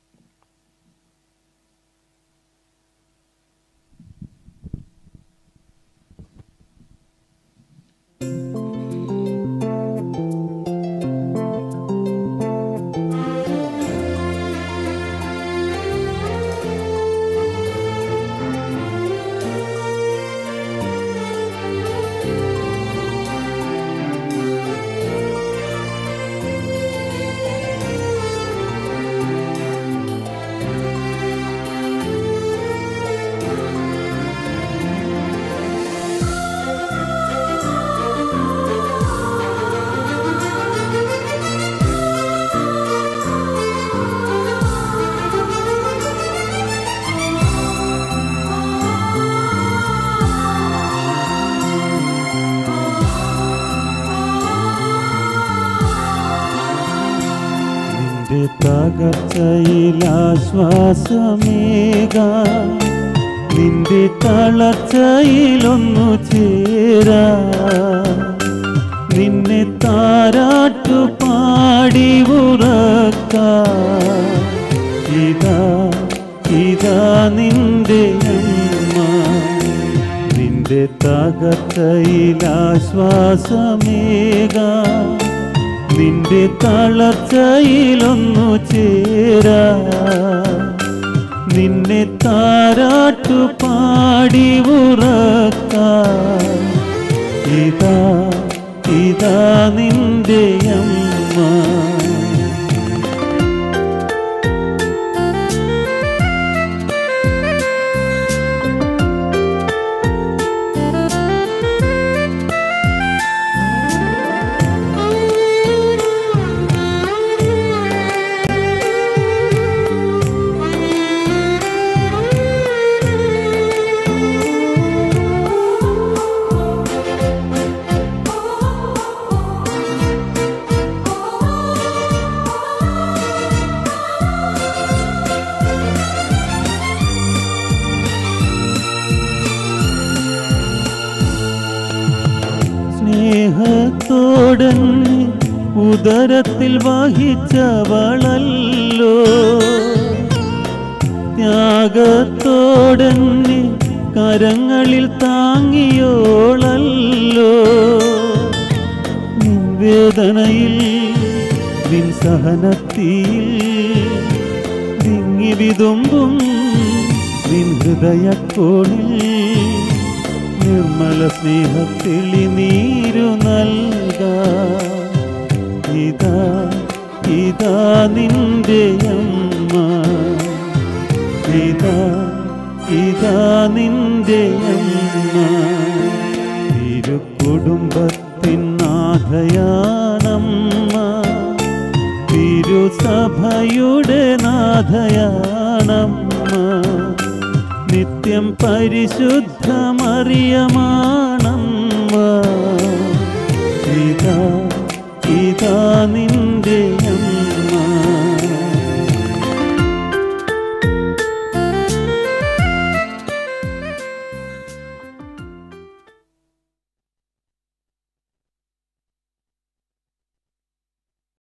നിന്റെ തകർച്ചയിൽ ആശ്വാസമേക നിന്റെ തളർച്ചയിലൊന്നു ചേരാ നിന്നെ താരാട്ടു പാടി ഉറക്ക ഇതാ ഇതാ നിന്റെ അമ്മ നിന്റെ തകർച്ചയിൽ ആശ്വാസമേക നിന്റെ തളർച്ചയിലൊന്നു ചേരാ നിന്നെ താരാട്ടു പാടി ഉറക്ക ഇതാ ഇതാ നിന്റെ അമ്മ സ്നേഹത്തോടെന്നെ ഉദരത്തിൽ വഹിച്ചവളല്ലോ ത്യാഗത്തോടെന്നെ കരങ്ങളിൽ താങ്ങിയോളല്ലോ നിൻ വേദനയിൽ നിൻ സഹനത്തിൽ വിങ്ങി വിതുമ്പും നിൻ ഹൃദയക്കോണിൽ നിർമ്മല സ്നേഹത്തിളി നീരു നൽക ഇതാ ഇതാ നിന്റെ അമ്മ ഇതാ ഇതാ നിന്റെ അമ്മ ഇരു കുടുംബത്തിൻ നാഥയാണമ്മ തിരുസഭയുടെ നാഥയാണമ്മ നിത്യം പരിശുദ്ധമറിയമാണമ്മ ഇതാ ഇതാ നിൻ